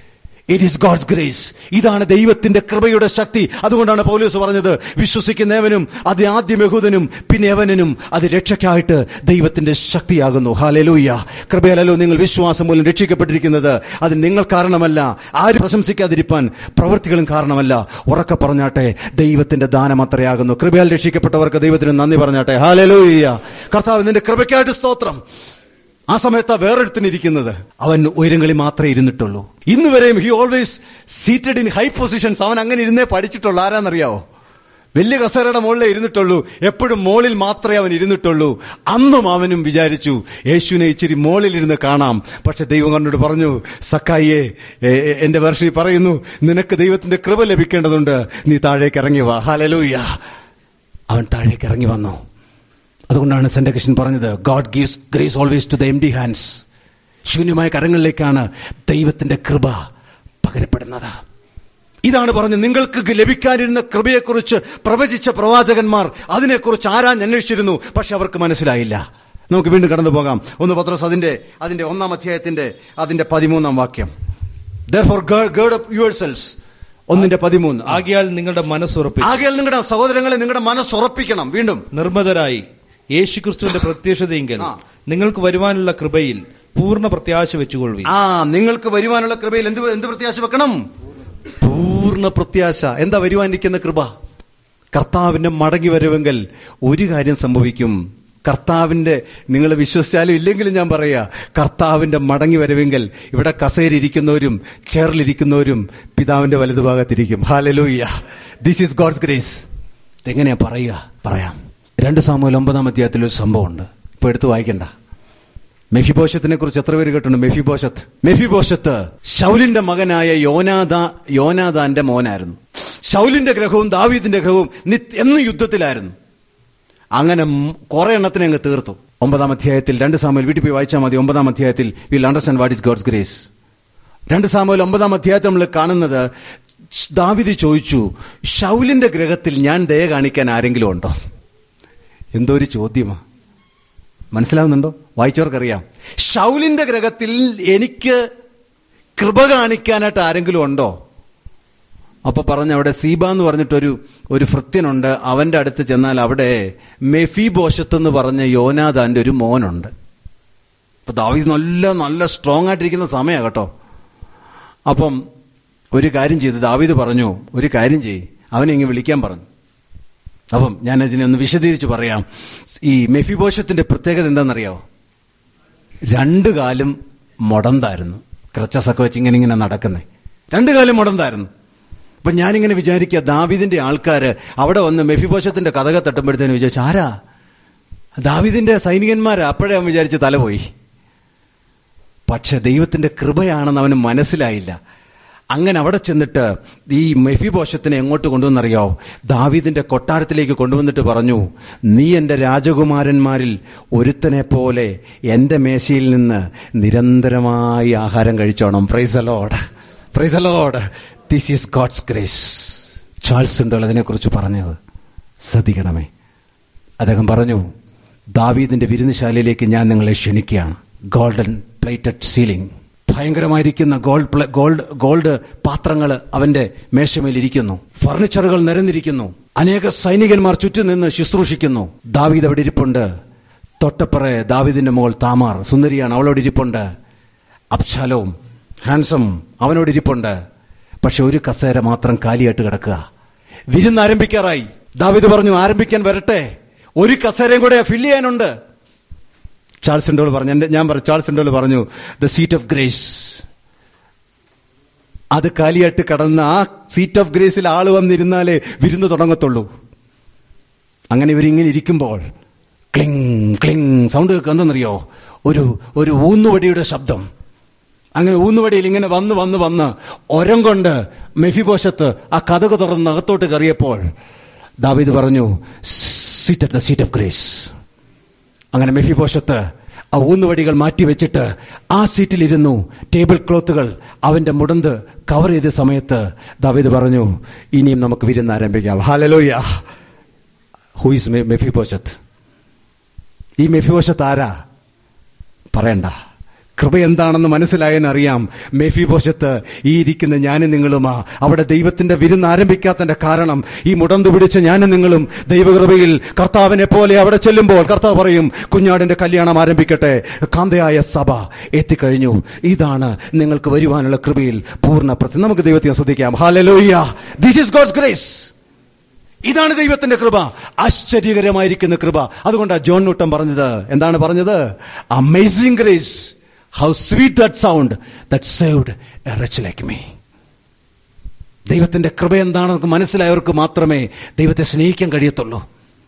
S1: ഇറ്റ് ഈസ് ഗോഡ്സ് ഗ്രേസ് ഇതാണ് ദൈവത്തിന്റെ കൃപയുടെ ശക്തി അതുകൊണ്ടാണ് പൗലോസ് പറഞ്ഞത് വിശ്വസിക്കുന്നവനും അത് ആദ്യം യഹൂദനും പിന്നെ യവനനും അത് രക്ഷയ്ക്കായിട്ട് ദൈവത്തിന്റെ ശക്തിയാകുന്നു ഹാലലൂയ കൃപയാലല്ലോ നിങ്ങൾ വിശ്വാസം മൂലം രക്ഷിക്കപ്പെട്ടിരിക്കുന്നത് അത് നിങ്ങൾ കാരണമല്ല ആരും പ്രശംസിക്കാതിരിപ്പാൻ പ്രവൃത്തികളും കാരണമല്ല ഉറക്കെ പറഞ്ഞാട്ടെ ദൈവത്തിന്റെ ദാനം അത്രയാകുന്നു കൃപയാൽ രക്ഷിക്കപ്പെട്ടവർക്ക് ദൈവത്തിന് നന്ദി പറഞ്ഞാട്ടെ ഹാലലൂയ കർത്താവ് നിന്റെ കൃപയ്ക്കായിട്ട് സ്തോത്രം ആ സമയത്താ വേറൊരുത്തിനിരിക്കുന്നത് അവൻ ഉയരങ്ങളിൽ മാത്രമേ ഇരുന്നിട്ടുള്ളൂ ഇന്ന് വരെയും he always seated in high positions അവൻ അങ്ങനെ ഇരുന്നേ പഠിച്ചിട്ടുള്ളൂ ആരാന്നറിയാവോ വലിയ കസേരയുടെ മുകളിലേ ഇരുന്നിട്ടുള്ളൂ എപ്പോഴും മോളിൽ മാത്രമേ അവൻ ഇരുന്നിട്ടുള്ളൂ അന്നും അവനും വിചാരിച്ചു യേശുവിനെ ഇച്ചിരി മോളിലിരുന്ന് കാണാം പക്ഷെ ദൈവം കണ്ണോട് പറഞ്ഞു സക്കായിയെ എ- എ- എന്റെ വർഷി പറയുന്നു നിനക്ക് ദൈവത്തിന്റെ കൃപ ലഭിക്കേണ്ടതുണ്ട് നീ താഴേക്ക് ഇറങ്ങി വാ ഹാലലൂയ അവൻ താഴേക്ക് ഇറങ്ങി വന്നു അതുകൊണ്ടാണ് സെന്റ് കൃഷ്ണൻ പറഞ്ഞത് God gives grace always to the empty hands ശൂന്യമായ കരങ്ങളിലേക്കാണ് ദൈവത്തിന്റെ കൃപ പകരപ്പെടുന്നത് ഇതാണ് പറഞ്ഞത് നിങ്ങൾക്ക് ലഭിക്കാനിരുന്ന കൃപയെക്കുറിച്ച് പ്രവചിച്ച പ്രവാചകന്മാർ അതിനെക്കുറിച്ച് ആരാഞ്ഞന്വേഷിച്ചിരുന്നു പക്ഷെ അവർക്ക് മനസ്സിലായില്ല നമുക്ക് വീണ്ടും കടന്നു പോകാം ഒന്ന് പത്രോസ് അതിന്റെ അതിന്റെ ഒന്നാം അധ്യായത്തിന്റെ അതിന്റെ പതിമൂന്നാം വാക്യം Therefore, gird gird up yourselves. ഒന്നിന്റെ പതിമൂന്ന്
S2: ആകിയാൽ നിങ്ങളുടെ മനസ്സുറപ്പിച്ച്
S1: ആകയാൽ നിങ്ങളുടെ സഹോദരങ്ങളെ നിങ്ങളുടെ മനസ്സുറപ്പിക്കണം വീണ്ടും
S2: നിർമ്മതരായി യേശുക്രിസ്തുവിന്റെ പ്രത്യക്ഷതയെങ്കിൽ
S1: ആ.
S2: നിങ്ങൾക്ക് വരുവാനുള്ള കൃപയിൽ പൂർണ്ണ പ്രത്യാശ വെച്ചുകൊള്ളുവി
S1: ആ നിങ്ങൾക്ക് വരുവാനുള്ള കൃപയിൽ എന്ത് എന്ത് പ്രത്യാശ വെക്കണം പൂർണ്ണ പ്രത്യാശ എന്താ വരുവാനിരിക്കുന്ന കൃപ കർത്താവിന്റെ മടങ്ങി വരവെങ്കിൽ ഒരു കാര്യം സംഭവിക്കും കർത്താവിന്റെ നിങ്ങൾ വിശ്വസിച്ചാലും ഇല്ലെങ്കിലും ഞാൻ പറയാ കർത്താവിന്റെ മടങ്ങി വരവെങ്കിൽ ഇവിടെ കസേരിയിരിക്കുന്നവരും ചേറിലിരിക്കുന്നവരും പിതാവിന്റെ വലതുഭാഗത്തിരിക്കും hallelujah this is God's grace ഇതെങ്ങനെയാ പറയുക പറയാം രണ്ട് സാമൂഹ്യ ഒമ്പതാം അധ്യായത്തിൽ ഒരു സംഭവമുണ്ട് ഇപ്പൊ എടുത്ത് വായിക്കണ്ട മെഫിബോഷത്തിനെ കുറിച്ച് എത്ര പേര് കേട്ടുണ്ട് മെഫിബോഷത്ത് മെഫിബോഷത്ത് ശൗലിന്റെ മകനായ യോനാദാ യോനാദാന്റെ മോനായിരുന്നു ശൗലിന്റെ ഗ്രഹവും ദാവീദിന്റെ ഗ്രഹവും നിത്യ- എന്നും യുദ്ധത്തിലായിരുന്നു അങ്ങനെ മ് കുറെ എണ്ണത്തിനെ അങ്ങ് തീർത്തു ഒമ്പതാം അധ്യായത്തിൽ രണ്ട് സാമുവൽ വീട്ടിൽ പോയി വായിച്ചാൽ മതി ഒമ്പതാം അധ്യായത്തിൽ will understand what is God's grace രണ്ട് സാമുവൽ ഒമ്പതാം അധ്യായത്തിൽ നമ്മൾ കാണുന്നത് ദാവിദ് ചോദിച്ചു ശൗലിന്റെ ഗ്രഹത്തിൽ ഞാൻ ദയ കാണിക്കാൻ ആരെങ്കിലും ഉണ്ടോ എന്തോ ഒരു ചോദ്യമാ മനസ്സിലാവുന്നുണ്ടോ വായിച്ചവർക്കറിയാം ഷൗലിന്റെ ഗ്രഹത്തിൽ എനിക്ക് കൃപ കാണിക്കാനായിട്ട് ആരെങ്കിലും ഉണ്ടോ അപ്പൊ പറഞ്ഞ അവിടെ സീബ എന്ന് പറഞ്ഞിട്ടൊരു ഒരു ഭൃത്യനുണ്ട് അവന്റെ അടുത്ത് ചെന്നാൽ അവിടെ മെഫി ബോഷത്ത് എന്ന് പറഞ്ഞ യോനാദാന്റെ ഒരു മോനുണ്ട് അപ്പൊ ദാവീദ് നല്ല നല്ല സ്ട്രോങ് ആയിട്ടിരിക്കുന്ന സമയമാണ് കേട്ടോ അപ്പം ഒരു കാര്യം ചെയ്ത് ദാവീദ് പറഞ്ഞു ഒരു കാര്യം ചെയ്യ് അവനെ ഇങ്ങ് വിളിക്കാൻ പറഞ്ഞു അപ്പം ഞാൻ അതിനെ ഒന്ന് വിശദീകരിച്ച് പറയാം ഈ മെഫിബോഷത്തിന്റെ പ്രത്യേകത എന്താണെന്നറിയാവോ രണ്ടു കാലും മുടന്തായിരുന്നു ക്രച്ചസൊക്കെ വെച്ച് ഇങ്ങനെ ഇങ്ങനെ നടക്കുന്നേ രണ്ടു കാലം മുടന്തായിരുന്നു അപ്പൊ ഞാനിങ്ങനെ വിചാരിക്കുക ദാവിദിന്റെ ആൾക്കാര് അവിടെ വന്ന് മെഫിബോഷത്തിന്റെ കഥക തട്ടുമ്പോഴത്തേന് വിചാരിച്ചു ആരാ ദാവിദിന്റെ സൈനികന്മാരാ അപ്പോഴേ അവൻ വിചാരിച്ച് തലപോയി പക്ഷെ ദൈവത്തിന്റെ കൃപയാണെന്ന് അവന് മനസ്സിലായില്ല അങ്ങനെ അവിടെ ചെന്നിട്ട് ഈ മെഫിബോഷത്തിനെ എങ്ങോട്ട് കൊണ്ടുവന്നറിയോ ദാവീദിന്റെ കൊട്ടാരത്തിലേക്ക് കൊണ്ടുവന്നിട്ട് പറഞ്ഞു നീ എന്റെ രാജകുമാരന്മാരിൽ ഒരുത്തനെ പോലെ എന്റെ മേശയിൽ നിന്ന് നിരന്തരമായി ആഹാരം കഴിച്ചോണം praise the Lord praise the Lord this is God's grace Charles ഉണ്ട് അതിനെക്കുറിച്ച് പറഞ്ഞത് ശ്രദ്ധിക്കണമേ അദ്ദേഹം പറഞ്ഞു ദാവീദിന്റെ വിരുന്നുശാലയിലേക്ക് ഞാൻ നിങ്ങളെ ക്ഷണിക്കുകയാണ് ഗോൾഡൻ പ്ലേറ്റഡ് സീലിംഗ് ഭയങ്കരമായിരിക്കുന്ന ഗോൾഡ് പ്ല- ഗോൾഡ് ഗോൾഡ് പാത്രങ്ങൾ അവന്റെ മേശമേൽ ഇരിക്കുന്നു ഫർണിച്ചറുകൾ നിരന്നിരിക്കുന്നു അനേക സൈനികന്മാർ ചുറ്റും നിന്ന് ശുശ്രൂഷിക്കുന്നു ദാവീദ് അവിടെ ഇരിപ്പുണ്ട് തൊട്ടപ്പുറേ ദാവീദിന്റെ മകൾ താമാർ സുന്ദരിയാണ് അവളോട് ഇരിപ്പുണ്ട് അബ്ശാലോം ഹാൻസം അവനോട് ഇരിപ്പുണ്ട് പക്ഷെ ഒരു കസേര മാത്രം കാലിയായിട്ട് കിടക്കുക വിരുന്ന് ആരംഭിക്കാറായി ദാവീദ് പറഞ്ഞു ആരംഭിക്കാൻ വരട്ടെ ഒരു കസേരയും കൂടെ ഫില്ല് ചെയ്യാനുണ്ട് ചാൾസ് ഇൻഡോൾ പറഞ്ഞു എന്റെ ഞാൻ പറഞ്ഞു ചാൾസ് ഇൻഡോൾ പറഞ്ഞു ദ സീറ്റ് ഓഫ് ഗ്രേസ് അത് കാലിയായിട്ട് കടന്ന് ആ സീറ്റ് ഓഫ് ഗ്രേസിൽ ആള് വന്നിരുന്നാലേ വിരുന്ന് തുടങ്ങത്തുള്ളൂ അങ്ങനെ ഇവരിങ്ങനെ ഇരിക്കുമ്പോൾ ക്ലിങ് ക്ലിങ് സൗണ്ട് കേൾക്കുന്നറിയോ ഒരു ഒരു ഊന്നുവടിയുടെ ശബ്ദം അങ്ങനെ ഊന്നുവടിയിൽ ഇങ്ങനെ വന്ന് വന്ന് വന്ന് ഒരം കൊണ്ട് മെഫിബോഷത്ത് ആ കഥക തുറന്ന് അകത്തോട്ട് കയറിയപ്പോൾ ദാവീദ് പറഞ്ഞു seat at the seat of grace അങ്ങനെ മെഫിബോഷത്ത് ആ ഊന്നുവടികൾ മാറ്റിവെച്ചിട്ട് ആ സീറ്റിലിരുന്നു ടേബിൾ ക്ലോത്തുകൾ അവന്റെ മുടന്ത് കവർ ചെയ്ത സമയത്ത് ദാവീദ് പറഞ്ഞു ഇനിയും നമുക്ക് വിരുന്ന് ആരംഭിക്കാം ഹാലലോയ ഹൂയിസ് മെഫിബോഷത്ത് ഈ മെഫിബോഷത്ത് ആരാ പറയണ്ട കൃപ എന്താണെന്ന് മനസ്സിലായെന്നറിയാം മേഫി പോശത്ത് ഈ ഇരിക്കുന്ന ഞാനും നിങ്ങളുമാ അവിടെ ദൈവത്തിന്റെ വിരുന്ന് ആരംഭിക്കാത്തതിന്റെ കാരണം ഈ മുടന്തു പിടിച്ച ഞാനും നിങ്ങളും ദൈവകൃപയിൽ കർത്താവിനെ പോലെ അവിടെ ചെല്ലുമ്പോൾ കർത്താവ് പറയും കുഞ്ഞാടിന്റെ കല്യാണം ആരംഭിക്കട്ടെ കാന്തയായ സഭ എത്തിക്കഴിഞ്ഞു ഇതാണ് നിങ്ങൾക്ക് വരുവാനുള്ള കൃപയിൽ പൂർണ്ണ പ്രതി നമുക്ക് ദൈവത്തെ ശ്രദ്ധിക്കാം hallelujah this is God's grace ഇതാണ് ദൈവത്തിന്റെ കൃപ ആശ്ചര്യകരമായിരിക്കുന്ന കൃപ അതുകൊണ്ടാണ് ജോൺ ന്യൂട്ടൻ പറഞ്ഞത് എന്താണ് പറഞ്ഞത് amazing grace how sweet that sound that saved a wretch like me ദൈവത്തിന്റെ കൃപ എന്താണെന്ന് മനസ്സിലായവർക്ക് മാത്രമേ ദൈവത്തെ സ്നേഹിക്കാൻ കഴിയത്തുള്ളൂ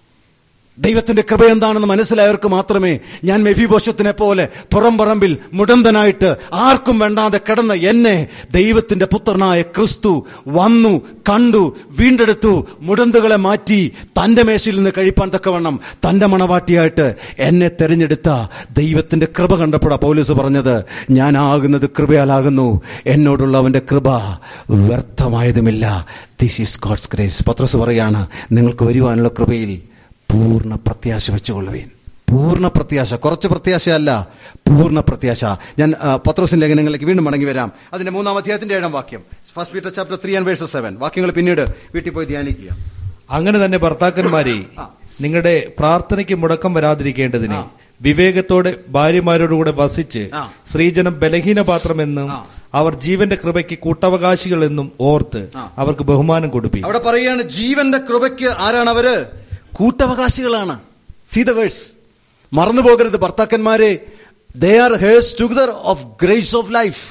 S1: ദൈവത്തിന്റെ കൃപ എന്താണെന്ന് മനസ്സിലായവർക്ക് മാത്രമേ ഞാൻ മെഫിബോഷത്തിനെ പോലെ പുറം പറമ്പിൽ മുടന്തനായിട്ട് ആർക്കും വേണ്ടാതെ കിടന്ന എന്നെ ദൈവത്തിന്റെ പുത്രനായ ക്രിസ്തു വന്നു കണ്ടു വീണ്ടെടുത്തു മുടന്തുകളെ മാറ്റി തന്റെ മേശയിൽ നിന്ന് കഴിപ്പാൻ തക്കവണ്ണം തന്റെ മണവാട്ടിയായിട്ട് എന്നെ തെരഞ്ഞെടുത്ത ദൈവത്തിന്റെ കൃപ കണ്ടപ്പോഴാ പൗലൂസ് പറഞ്ഞത് ഞാൻ ആകുന്നത് കൃപയാലാകുന്നു എന്നോടുള്ള അവന്റെ കൃപ വ്യർത്ഥമായതുമില്ല ദിസ് ഈസ് ഗോഡ്സ് ഗ്രേസ് പത്രസ് പറയാണ് നിങ്ങൾക്ക് വരുവാനുള്ള കൃപയിൽ പൂർണ്ണ പ്രത്യാശ വെച്ചുകൊള്ളുവേൻ പൂർണ്ണ പ്രത്യാശ കുറച്ച് പ്രത്യാശയല്ല പൂർണ്ണ പ്രത്യാശ ഞാൻ ആ, പത്രോസിന്റെ ലേഖനങ്ങളിലേക്ക് വീണ്ടും മടങ്ങി വരാം അതിന്റെ മൂന്നാം അധ്യായത്തിന്റെ ഏഴാം വാക്യം first Peter chapter three and verses seven വാക്യങ്ങൾ പിന്നീട് വീട്ടിൽ പോയി ധ്യാനിക്കുക
S2: അങ്ങനെ തന്നെ ഭർത്താക്കന്മാരെ
S1: ആ.
S2: നിങ്ങളുടെ പ്രാർത്ഥനയ്ക്ക് മുടക്കം വരാതിരിക്കേണ്ടതിന്
S1: ആ.
S2: വിവേകത്തോടെ ഭാര്യമാരോടുകൂടെ വസിച്ച്
S1: ആ.
S2: സ്ത്രീജനം ബലഹീന പാത്രമെന്നും
S1: ആ.
S2: അവർ ജീവന്റെ കൃപയ്ക്ക് കൂട്ടവകാശികൾ എന്നും ഓർത്ത്
S1: ആ.
S2: അവർക്ക് ബഹുമാനം കൊടുപ്പി
S1: അവിടെ പറയുകയാണ് ജീവന്റെ കൃപയ്ക്ക് ആരാണ് അവര് കൂട്ടവകാശികളാണ് സീ ദ വേഴ്സ് മറന്നു പോകരുത് ഭർത്താക്കന്മാരെ they are heirs together of grace of life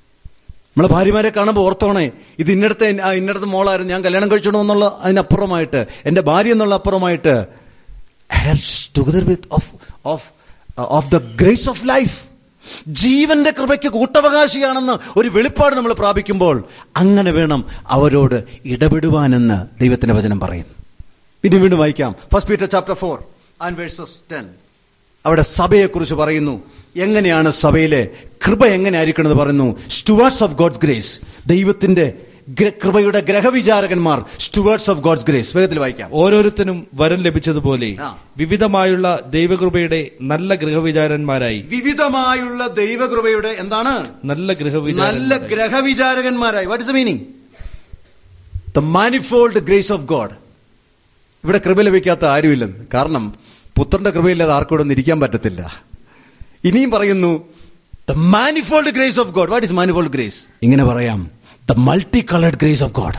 S1: നമ്മളെ ഭാര്യമാരെ കാണുമ്പോൾ ഓർത്തോണേ ഇത് ഇന്നടത്തെ ഇന്നടത്ത് മോളായിരുന്നു ഞാൻ കല്യാണം കഴിച്ചോണോ എന്നുള്ള അതിനപ്പുറമായിട്ട് എന്റെ ഭാര്യ എന്നുള്ള അപ്പുറമായിട്ട് heirs together with of of of the grace of life ജീവന്റെ കൃപയ്ക്ക് കൂട്ടവകാശിയാണെന്ന് ഒരു വെളിപ്പാട് നമ്മൾ പ്രാപിക്കുമ്പോൾ അങ്ങനെ വേണം അവരോട് ഇടപെടുവാനെന്ന് ദൈവത്തിന്റെ വചനം പറയുന്നു പിന്നെ വീണ്ടും വായിക്കാം first Peter chapter four and verses ten അവിടെ സഭയെക്കുറിച്ച് പറയുന്നു എങ്ങനെയാണ് സഭയിലെ കൃപ എങ്ങനെയായിരിക്കണമെന്ന് പറയുന്നു സ്റ്റുവാർഡ്സ് ഓഫ് ഗോഡ്സ് ഗ്രേസ് ദൈവത്തിന്റെ ഗ്ര- കൃപയുടെ ഗ്രഹവിചാരകന്മാർ സ്റ്റുവാർഡ്സ് ഓഫ് ഗോഡ്സ് ഗ്രേസ് വേഗത്തിൽ വായിക്കാം
S2: ഓരോരുത്തരും വരം ലഭിച്ചതുപോലെ
S1: ആ.
S2: വിവിധമായുള്ള ദൈവകൃപയുടെ നല്ല ഗൃഹവിചാരന്മാരായി
S1: വിവിധമായുള്ള ദൈവകൃപയുടെ എന്താണ്
S2: നല്ല
S1: നല്ല
S2: ഗൃഹവിചാര
S1: ഗ്രഹവിചാരകന്മാരായി what is the meaning the manifold grace of God ഇവിടെ കൃപ ലഭിക്കാത്ത ആരുമില്ലെന്ന് കാരണം പുത്രന്റെ കൃപയില്ലാതെ ആർക്കൂടെ ഒന്നും ഇരിക്കാൻ പറ്റത്തില്ല ഇനിയും പറയുന്നു the manifold grace of God what is manifold grace ഇങ്ങനെ പറയാം the multi coloured grace of God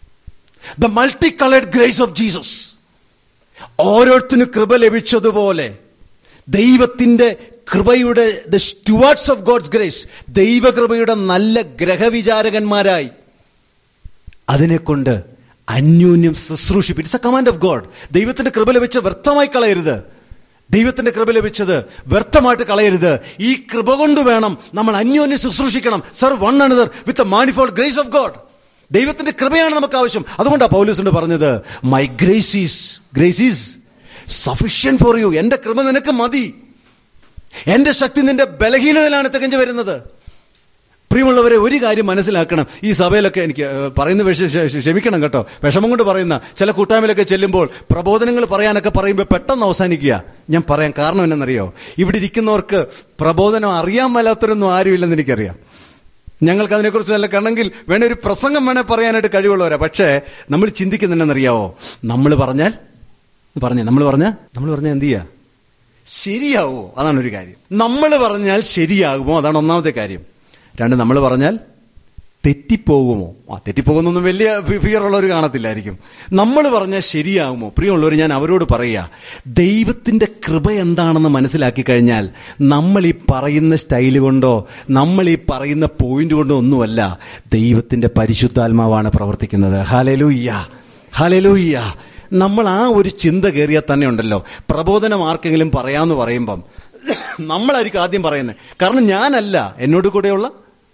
S1: the multi coloured grace of Jesus ഓരോരുത്തരും കൃപ ലഭിച്ചതുപോലെ ദൈവത്തിന്റെ കൃപയുടെ the stewards of God's grace ദൈവകൃപയുടെ നല്ല ഗ്രഹവിചാരകന്മാരായി അതിനെക്കൊണ്ട് അന്യോന്യം ശുശ്രൂഷിപ്പിൻ it's a command of God ദൈവത്തിന്റെ കൃപ ലഭിച്ച വ്യർത്ഥമായി കളയരുത് ദൈവത്തിന്റെ കൃപ ലഭിച്ചത് വ്യർത്ഥമായിട്ട് കളയരുത് ഈ കൃപ കൊണ്ട് വേണം നമ്മൾ അന്യോന്യം ശുശ്രൂഷിക്കണം serve one another with a manifold grace of God ദൈവത്തിന്റെ കൃപയാണ് നമുക്ക് ആവശ്യം അതുകൊണ്ടാണ് പൗലൂസിനോട് പറഞ്ഞത് my grace is grace is sufficient for you എന്റെ കൃപ നിനക്ക് മതി എന്റെ ശക്തി നിന്റെ ബലഹീനതയിലാണ് തികഞ്ഞു വരുന്നത് പ്രിയമുള്ളവരെ ഒരു കാര്യം മനസ്സിലാക്കണം ഈ സഭയിലൊക്കെ എനിക്ക് ഏഹ്, പറയുന്ന വിഷ- ക്ഷ- ക്ഷ- ക്ഷമിക്കണം കേട്ടോ വിഷമം കൊണ്ട് പറയുന്ന ചില കൂട്ടായ്മയിലൊക്കെ ചെല്ലുമ്പോൾ പ്രബോധനങ്ങൾ പറയാനൊക്കെ പറയുമ്പോൾ പെട്ടെന്ന് അവസാനിക്കുക ഞാൻ പറയാം കാരണം എന്നറിയോ ഇവിടെ ഇരിക്കുന്നവർക്ക് പ്രബോധനം അറിയാൻ മേലാത്തവരൊന്നും ആരുമില്ലെന്ന് എനിക്കറിയാം ഞങ്ങൾക്ക് അതിനെക്കുറിച്ച് നല്ല കണെങ്കിൽ വേണേ ഒരു പ്രസംഗം വേണേ പറയാനായിട്ട് കഴിവുള്ളവരാ പക്ഷേ നമ്മൾ ചിന്തിക്കുന്നുണ്ടെന്നറിയാവോ നമ്മൾ പറഞ്ഞാൽ പറഞ്ഞേ നമ്മൾ പറഞ്ഞാൽ നമ്മൾ പറഞ്ഞാൽ എന്ത് ചെയ്യുക ശരിയാവോ അതാണ് ഒരു കാര്യം നമ്മൾ പറഞ്ഞാൽ ശരിയാകുമോ അതാണ് ഒന്നാമത്തെ കാര്യം രണ്ട് നമ്മൾ പറഞ്ഞാൽ തെറ്റിപ്പോകുമോ ആ തെറ്റിപ്പോകുന്നൊന്നും വലിയ ഫിയർ ഉള്ളവർ കാണത്തില്ലായിരിക്കും നമ്മൾ പറഞ്ഞാൽ ശരിയാകുമോ പ്രിയമുള്ളവർ ഞാൻ അവരോട് പറയുക ദൈവത്തിന്റെ കൃപ എന്താണെന്ന് മനസ്സിലാക്കി കഴിഞ്ഞാൽ നമ്മൾ ഈ പറയുന്ന സ്റ്റൈൽ കൊണ്ടോ നമ്മൾ ഈ പറയുന്ന പോയിന്റ് കൊണ്ടോ ഒന്നുമല്ല ദൈവത്തിന്റെ പരിശുദ്ധാത്മാവാണ് പ്രവർത്തിക്കുന്നത് ഹലലൂയ്യ ഹലലൂയ്യ നമ്മൾ ആ ഒരു ചിന്ത കയറിയാൽ തന്നെ ഉണ്ടല്ലോ പ്രബോധനം ആർക്കെങ്കിലും പറയാമെന്ന് പറയുമ്പം നമ്മളായിരിക്കും ആദ്യം പറയുന്നത് കാരണം ഞാനല്ല എന്നോട് കൂടെയുള്ള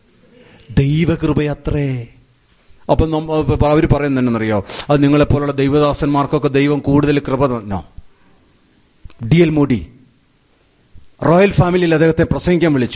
S1: ദൈവകൃപയത്രേ അപ്പം അവർ പറയുന്നറിയോ അത് നിങ്ങളെപ്പോലുള്ള ദൈവദാസന്മാർക്കൊക്കെ ദൈവം കൂടുതൽ കൃപ തന്നോ ഡി എൽ മോഡി റോയൽ ഫാമിലിയിൽ അദ്ദേഹത്തെ പ്രസംഗിക്കാൻ വിളിച്ചു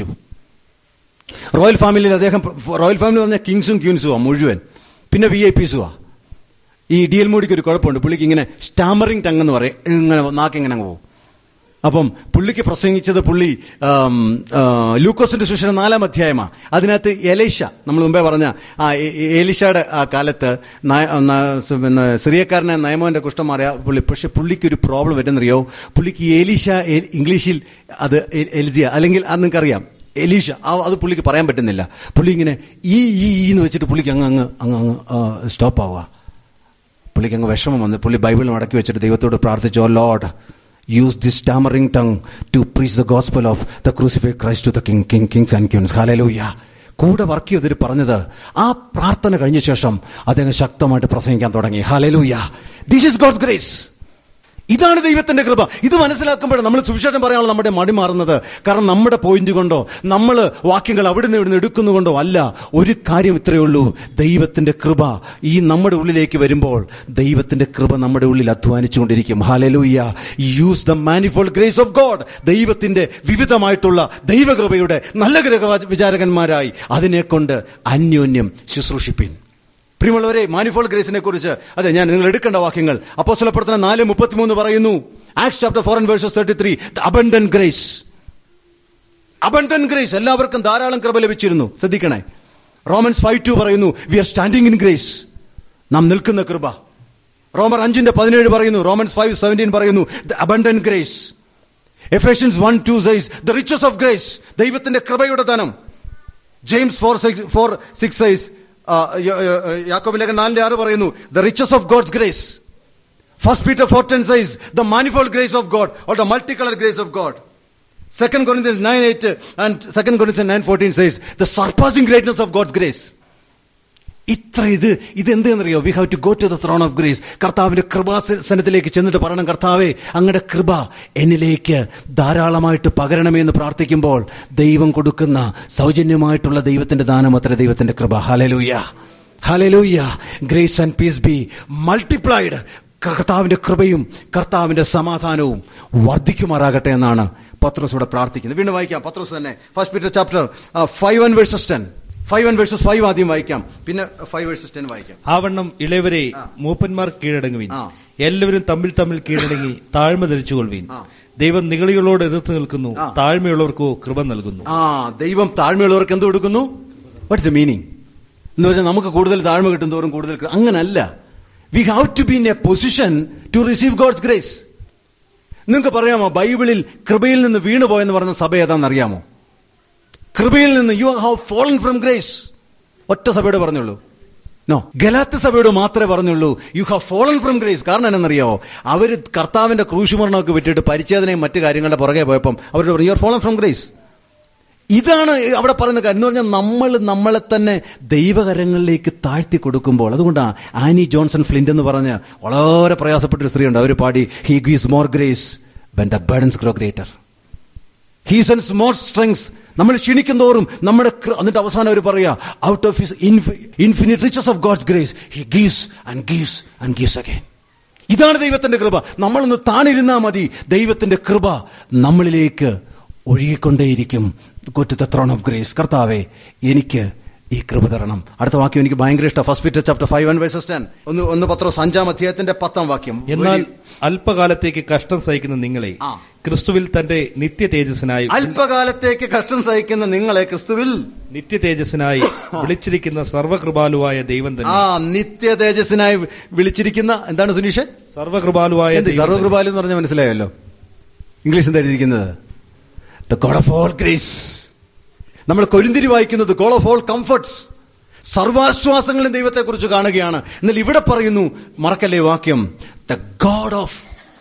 S1: റോയൽ ഫാമിലിയിൽ അദ്ദേഹം റോയൽ ഫാമിലി പറഞ്ഞ കിങ്സും ക്യൂൻസുമാ മുഴുവൻ പിന്നെ വി ഐ പിസുമാ ഈ ഡി എൽ മോഡിക്ക് ഒരു കുഴപ്പമുണ്ട് പുള്ളിക്ക് ഇങ്ങനെ സ്റ്റാമറിംഗ് ടങ് എന്ന് പറയും ഇങ്ങനെ നാക്കിങ്ങനെ അങ്ങ് പോകും അപ്പം പുള്ളിക്ക് പ്രസംഗിച്ചത് പുള്ളി ആം, ആ, ലൂക്കോസിന്റെ സുശേഷം നാലാം അധ്യായമാണ് അതിനകത്ത് എലീഷ നമ്മൾ മുമ്പേ പറഞ്ഞ ആ എ- എ- എലീഷയുടെ ആ കാലത്ത് നയ- ന- സ് പിന്നെ സിറിയക്കാരനെ നയമോന്റെ കുഷ്ഠം മാറിയ പുള്ളി പക്ഷെ പുള്ളിക്ക് ഒരു പ്രോബ്ലം വരുന്നറിയോ പുള്ളിക്ക് എലീഷ എ- ഇംഗ്ലീഷിൽ അത് എ- എൽസിയ അല്ലെങ്കിൽ അത് നിങ്ങൾക്കറിയാം എലീഷ ആ- അത് പുള്ളിക്ക് പറയാൻ പറ്റുന്നില്ല പുള്ളി ഇങ്ങനെ ഈ ഈ ഈ എന്ന് വെച്ചിട്ട് പുള്ളിക്ക് അങ്ങ് അങ്ങ് അങ്ങ് അങ്ങ് സ്റ്റോപ്പ് ആവുക പുള്ളിക്ക് അങ്ങ് വിഷമം വന്ന് പുള്ളി ബൈബിൾ മടക്കി വെച്ചിട്ട് ദൈവത്തോട് പ്രാർത്ഥിച്ചു O Lord use this stammering tongue to preach the gospel of the crucify Christ to the king king kings and queens hallelujah കൂടെ വർക്ക് ചെയ്തിട്ട് പറഞ്ഞത് ആ പ്രാർത്ഥന കഴിഞ്ഞ ശേഷം അദ്ദേഹം ശക്തമായിട്ട് പ്രസംഗിക്കാൻ തുടങ്ങി hallelujah this is God's grace ഇതാണ് ദൈവത്തിന്റെ കൃപ ഇത് മനസ്സിലാക്കുമ്പോഴാണ് നമ്മൾ സുവിശേഷം പറയാനുള്ള നമ്മുടെ മടി മാറുന്നത് കാരണം നമ്മുടെ പോയിന്റ് കൊണ്ടോ നമ്മൾ വാക്യങ്ങൾ അവിടുന്ന് ഇവിടുന്ന് എടുക്കുന്നുകൊണ്ടോ അല്ല ഒരു കാര്യം ഇത്രയേ ഉള്ളൂ ദൈവത്തിന്റെ കൃപ ഈ നമ്മുടെ ഉള്ളിലേക്ക് വരുമ്പോൾ ദൈവത്തിന്റെ കൃപ നമ്മുടെ ഉള്ളിൽ അധ്വാനിച്ചുകൊണ്ടിരിക്കും hallelujah use the manifold grace of God ദൈവത്തിന്റെ വിവിധമായിട്ടുള്ള ദൈവകൃപയുടെ നല്ല ഗ്രഹ വിചാരകന്മാരായി അതിനെ കൊണ്ട് അന്യോന്യം ശുശ്രൂഷിപ്പിൻ പ്രിയമുള്ളവരെ മാനിഫോൾഡ് ഗ്രേസിനെ കുറിച്ച് അതെ ഞാൻ നിങ്ങൾ എടുക്കേണ്ട വാക്യങ്ങൾ അപ്പോസ്തല പ്രവർത്തനം നാല് മുപ്പത്തിമൂന്ന് പറയുന്നു Acts chapter four and verses thirty three abundant grace abundant grace എല്ലാവർക്കും ധാരാളം കൃപ ലഭിച്ചിരുന്നു ശ്രദ്ധിക്കണേ റോമൻസ് ഫൈവ് ടു പറയുന്നു we are standing in grace നാം നിൽക്കുന്ന കൃപ റോമർ അഞ്ചിന്റെ പതിനേഴ് പറയുന്നു റോമൻസ് ഫൈവ് സെവൻറ്റീൻ പറയുന്നു the abundant grace Ephesians one two says the riches of grace ദൈവത്തിന്റെ കൃപയുടെ ധനം James four six four six says യാക്കോബ് ലേഖൻ നാലിന്റെ ആറ് പറയുന്നു the riches of God's grace first Peter four ten says the manifold grace of God or the multi colour grace of God second Corinthians nine eight and second Corinthians nine fourteen says the surpassing greatness of God's grace ഇത്ര ഇത് ഇത് എന്തെന്നറിയോ we have to go to the throne of grace കർത്താവിന്റെ കൃപാസനത്തിലേക്ക് ചെന്നിട്ട് പറയണം കർത്താവേ അങ്ങയുടെ കൃപ എന്നിലേക്ക് ധാരാളമായിട്ട് പകരണമേ എന്ന് പ്രാർത്ഥിക്കുമ്പോൾ ദൈവം കൊടുക്കുന്ന സൗജന്യമായിട്ടുള്ള ദൈവത്തിന്റെ ദാനം അത്ര ദൈവത്തിന്റെ കൃപ hallelujah hallelujah grace and peace be multiplied കർത്താവിന്റെ കൃപയും കർത്താവിന്റെ സമാധാനവും വർദ്ധിക്കുമാറാകട്ടെ എന്നാണ് പത്രോസ് ഇവിടെ പ്രാർത്ഥിക്കുന്നത് വീണ്ടും വായിക്കാം പത്രോസ് തന്നെ first Peter chapter five and verses ten five and verses five ആദ്യം വായിക്കാം പിന്നെ ഫൈവ് വേഴ്സസ് ടെൻ വായിക്കാം
S2: ആവണ്ണം ഇളയവരെ
S1: ആ.
S2: മൂപ്പന്മാർ കീഴടങ്ങുവിൻ
S1: ആ.
S2: എല്ലാവരും തമ്മിൽ തമ്മിൽ കീഴടങ്ങി താഴ്മ ധരിച്ചുകൊള്ളുവിൻ
S1: ആ.
S2: ദൈവം നികളികളോട് എതിർത്ത് നിൽക്കുന്നു
S1: ആ.
S2: താഴ്മയുള്ളവർക്കോ കൃപ നൽകുന്നു
S1: ആ ദൈവം താഴ്മയുള്ളവർക്ക് എന്ത് കൊടുക്കുന്നു വാട്ട്സ് എ മീനിങ് എന്ന് പറഞ്ഞാൽ നമുക്ക് കൂടുതൽ താഴ്മ കിട്ടും തോറും കൂടുതൽ കൃ- അങ്ങനല്ല we have to be in a position to receive God's grace നിങ്ങൾക്ക് പറയാമോ ബൈബിളിൽ കൃപയിൽ നിന്ന് വീണുപോയെന്ന് പറഞ്ഞ സഭ ഏതാണെന്ന് അറിയാമോ കൃപയിൽ നിന്ന് you have fallen from grace ഒറ്റ സഭയോട് പറഞ്ഞുള്ളൂ നോ ഗലാത്ത് സഭയോട് മാത്രമേ പറഞ്ഞുള്ളൂ you have fallen from grace കാരണം എന്നറിയാവോ അവർ കർത്താവിന്റെ ക്രൂശുമരണമൊക്കെ വിട്ടിട്ട് പരിച്ഛേദനയും മറ്റു കാര്യങ്ങളുടെ പുറകെ പോയപ്പം അവരോട് you are fallen from grace ഇതാണ് അവിടെ പറയുന്ന കാര്യം എന്ന് പറഞ്ഞാൽ നമ്മൾ നമ്മളെ തന്നെ ദൈവകരങ്ങളിലേക്ക് താഴ്ത്തി കൊടുക്കുമ്പോൾ അതുകൊണ്ടാണ് ആനി ജോൺസൺ ഫ്ലിന്റ് എന്ന് പറഞ്ഞ് വളരെ പ്രയാസപ്പെട്ട ഒരു സ്ത്രീയുണ്ട് അവർ പാടി he gives more grace when the burdens grow greater he sends more strength നമ്മൾ ക്ഷീണിക്കും തോറും നമ്മുടെ കൃ- എന്നിട്ട് അവസാനം അവർ പറയാ out of his infinite riches of God's grace he gives and gives and gives again ഇതാണ് ദൈവത്തിന്റെ കൃപ നമ്മളൊന്ന് താണിരുന്നാ മതി ദൈവത്തിന്റെ കൃപ നമ്മളിലേക്ക് ഒഴുകിക്കൊണ്ടേയിരിക്കും go to the throne of grace കർത്താവേ എനിക്ക് ഈ കൃപ തരണം അടുത്ത വാക്യം എനിക്ക് ഭയങ്കര ഇഷ്ടം first Peter chapter five and verses ten ഒന്ന് ഒന്ന് പത്രോസ് അഞ്ചാം അധ്യായത്തിന്റെ പത്താം വാക്യം
S2: എന്നാൽ അല്പകാലത്തേക്ക് കഷ്ടം സഹിക്കുന്ന നിങ്ങളെ
S1: ആ.
S2: ക്രിസ്തുവിൽ തന്റെ നിത്യ തേജസ്സിനായി
S1: അല്പകാലത്തേക്ക് കഷ്ടം സഹിക്കുന്ന നിങ്ങളെ ക്രിസ്തുവിൽ
S2: നിത്യ തേജസ്സിനായി വിളിച്ചിരിക്കുന്ന സർവകൃപാലുവായ ദൈവം
S1: ആ
S2: തന്നെ
S1: നിത്യ തേജസ്സിനായി വിളിച്ചിരിക്കുന്ന എന്താണ് സുനീഷ്
S2: സർവകൃപാലുവായ
S1: എന്ത്
S2: ദൈവം തന്നെ.
S1: സർവകൃപാലു എന്ന് പറഞ്ഞാൽ മനസ്സിലായല്ലോ ഇംഗ്ലീഷ് എന്താ എഴുതിയിരിക്കുന്നത് the God of all grace നമ്മൾ കൊരിന്തിരി വായിക്കുന്നത് ഗോഡ് ഓഫ് ഓൾ കംഫർട്ട്സ് സർവാശ്വാസങ്ങളും ദൈവത്തെക്കുറിച്ച് കാണുകയാണ് എന്നാൽ ഇവിടെ പറയുന്നു മറക്കല്ലേ വാക്യം the God of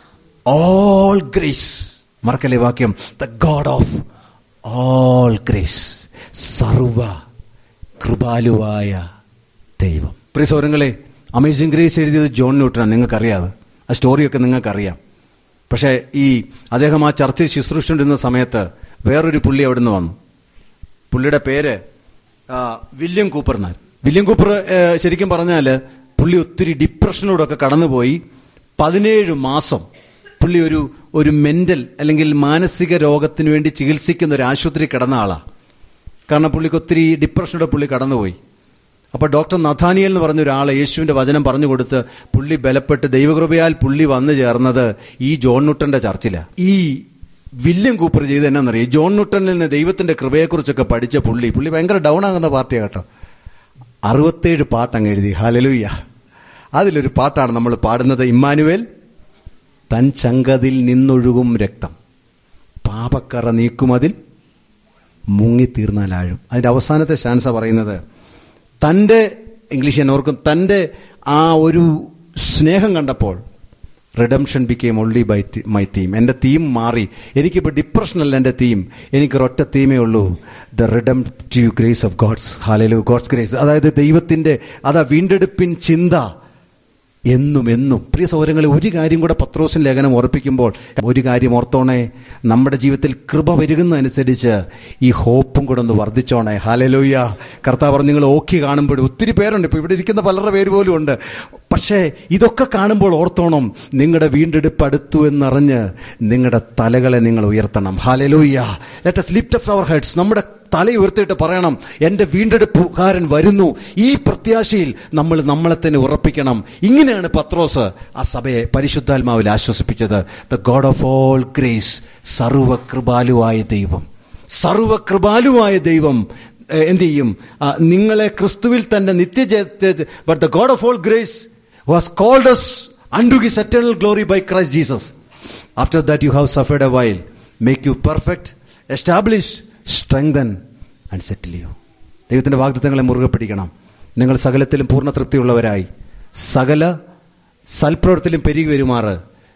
S1: all grace മറക്കല്ലേ വാക്യം the God of all grace സർവ കൃപാലുവായ ദൈവം പ്രിയ സൗരങ്ങളെ അമേസിംഗ് ഗ്രേസ് എഴുതിയത് ജോൺ ന്യൂട്ടനാണ് നിങ്ങൾക്കറിയാതെ ആ സ്റ്റോറിയൊക്കെ നിങ്ങൾക്കറിയാം പക്ഷേ ഈ അദ്ദേഹം ആ ചർച്ചയിൽ ശുശ്രൂഷിച്ചിരുന്ന സമയത്ത് വേറൊരു പുള്ളി അവിടുന്ന് വന്നു പുള്ളിയുടെ പേര് ആ, വില്യം കൂപ്പർ എന്നാൽ വില്യം കൂപ്പർ ഏ, ശരിക്കും പറഞ്ഞാൽ പുള്ളി ഒത്തിരി ഡിപ്രഷനോടൊക്കെ കടന്നുപോയി പതിനേഴ് മാസം പുള്ളി ഒരു ഒരു മെന്റൽ അല്ലെങ്കിൽ മാനസിക രോഗത്തിന് വേണ്ടി ചികിത്സിക്കുന്ന ഒരു ആശുപത്രി കിടന്ന ആളാ കാരണം പുള്ളിക്ക് ഒത്തിരി ഡിപ്രഷനോടെ പുള്ളി കടന്നുപോയി അപ്പൊ ഡോക്ടർ നഥാനിയൽ എന്ന് പറഞ്ഞ ഒരാളെ യേശുവിന്റെ വചനം പറഞ്ഞു കൊടുത്ത് പുള്ളി ബലപ്പെട്ട് ദൈവകൃപയാൽ പുള്ളി വന്നു ചേർന്നത് ഈ ജോൺ നുട്ടന്റെ ചർച്ചില ഈ വില്യം കൂപ്പർ ചെയ്ത് എന്നാന്നറിയാം ജോൺ ന്യൂട്ടണിൽ നിന്ന് ദൈവത്തിന്റെ കൃപയെക്കുറിച്ചൊക്കെ പഠിച്ച പുള്ളി പുള്ളി ഭയങ്കര ഡൗൺ ആകുന്ന പാർട്ടിയാ കേട്ടോ അറുപത്തേഴ് പാട്ടങ്ങ് എഴുതി ഹാലലൂയ്യ അതിലൊരു പാട്ടാണ് നമ്മൾ പാടുന്നത് ഇമ്മാനുവേൽ തൻ ചങ്കതിൽ നിന്നൊഴുകും രക്തം പാപക്കറ നീക്കുമതിൽ മുങ്ങിത്തീർന്നാലാഴും അതിന്റെ അവസാനത്തെ ഷാൻസ പറയുന്നത് തന്റെ ഇംഗ്ലീഷ് ഞാൻ ഓർക്കും തന്റെ ആ ഒരു സ്നേഹം കണ്ടപ്പോൾ redemption became only by my theme എൻ്റെ തീം മാറി എനിക്കിപ്പോൾ ഡിപ്രഷൻ അല്ല എൻ്റെ തീം എനിക്കൊരൊറ്റ തീമേ ഉള്ളൂ the redemptive grace of God's ഹാലലു ഗോഡ്സ് ഗ്രേസ് അതായത് ദൈവത്തിന്റെ അതാ വീണ്ടെടുപ്പിൻ ചിന്ത എന്നും എന്നും പ്രിയ സൗകര്യങ്ങളെ ഒരു കാര്യം കൂടെ പത്രോസിൻ ലേഖനം ഓർപ്പിക്കുമ്പോൾ ഒരു കാര്യം ഓർത്തോണേ നമ്മുടെ ജീവിതത്തിൽ കൃപ വരുന്നതനുസരിച്ച് ഈ ഹോപ്പും കൂടെ ഒന്ന് വർദ്ധിച്ചോണേ ഹാലലോയ്യ കർത്താവ് പറഞ്ഞു നിങ്ങൾ ഓക്കി കാണുമ്പോൾ ഒത്തിരി പേരുണ്ട് ഇപ്പൊ ഇവിടെ ഇരിക്കുന്ന പലരുടെ പേര് പോലും ഉണ്ട് പക്ഷേ ഇതൊക്കെ കാണുമ്പോൾ ഓർത്തോണം നിങ്ങളുടെ വീണ്ടെടുപ്പ് അടുത്തു എന്നറിഞ്ഞ് നിങ്ങളുടെ തലകളെ നിങ്ങൾ ഉയർത്തണം hallelujah let lift of our heads നമ്മുടെ തല ഉയർത്തിയിട്ട് പറയണം എന്റെ വീണ്ടെടുപ്പുകാരൻ വരുന്നു ഈ പ്രത്യാശയിൽ നമ്മൾ നമ്മളെ തന്നെ ഉറപ്പിക്കണം ഇങ്ങനെയാണ് പത്രോസ് ആ സഭയെ പരിശുദ്ധാത്മാവിൽ ആശ്വസിപ്പിച്ചത് the God of all grace സർവകൃപാലുവായ ദൈവം സർവകൃപാലുവായ ദൈവം ഏഹ്, എന്ത് ചെയ്യും ആ, നിങ്ങളെ ക്രിസ്തുവിൽ തന്നെ നിത്യജ but the God of all grace was called us unto his eternal glory by Christ Jesus. After that you have suffered a while, make you perfect, establish, strengthen and settle you. ദൈവത്തിന്റെ വാഗ്ദത്തങ്ങളെ മുറുകെ പിടിക്കണം നിങ്ങൾ സകലത്തിലും പൂർണ്ണ തൃപ്തിയുള്ളവരായി സകല സൽപ്രവൃത്തിലും പെരുകി വരുമാറ്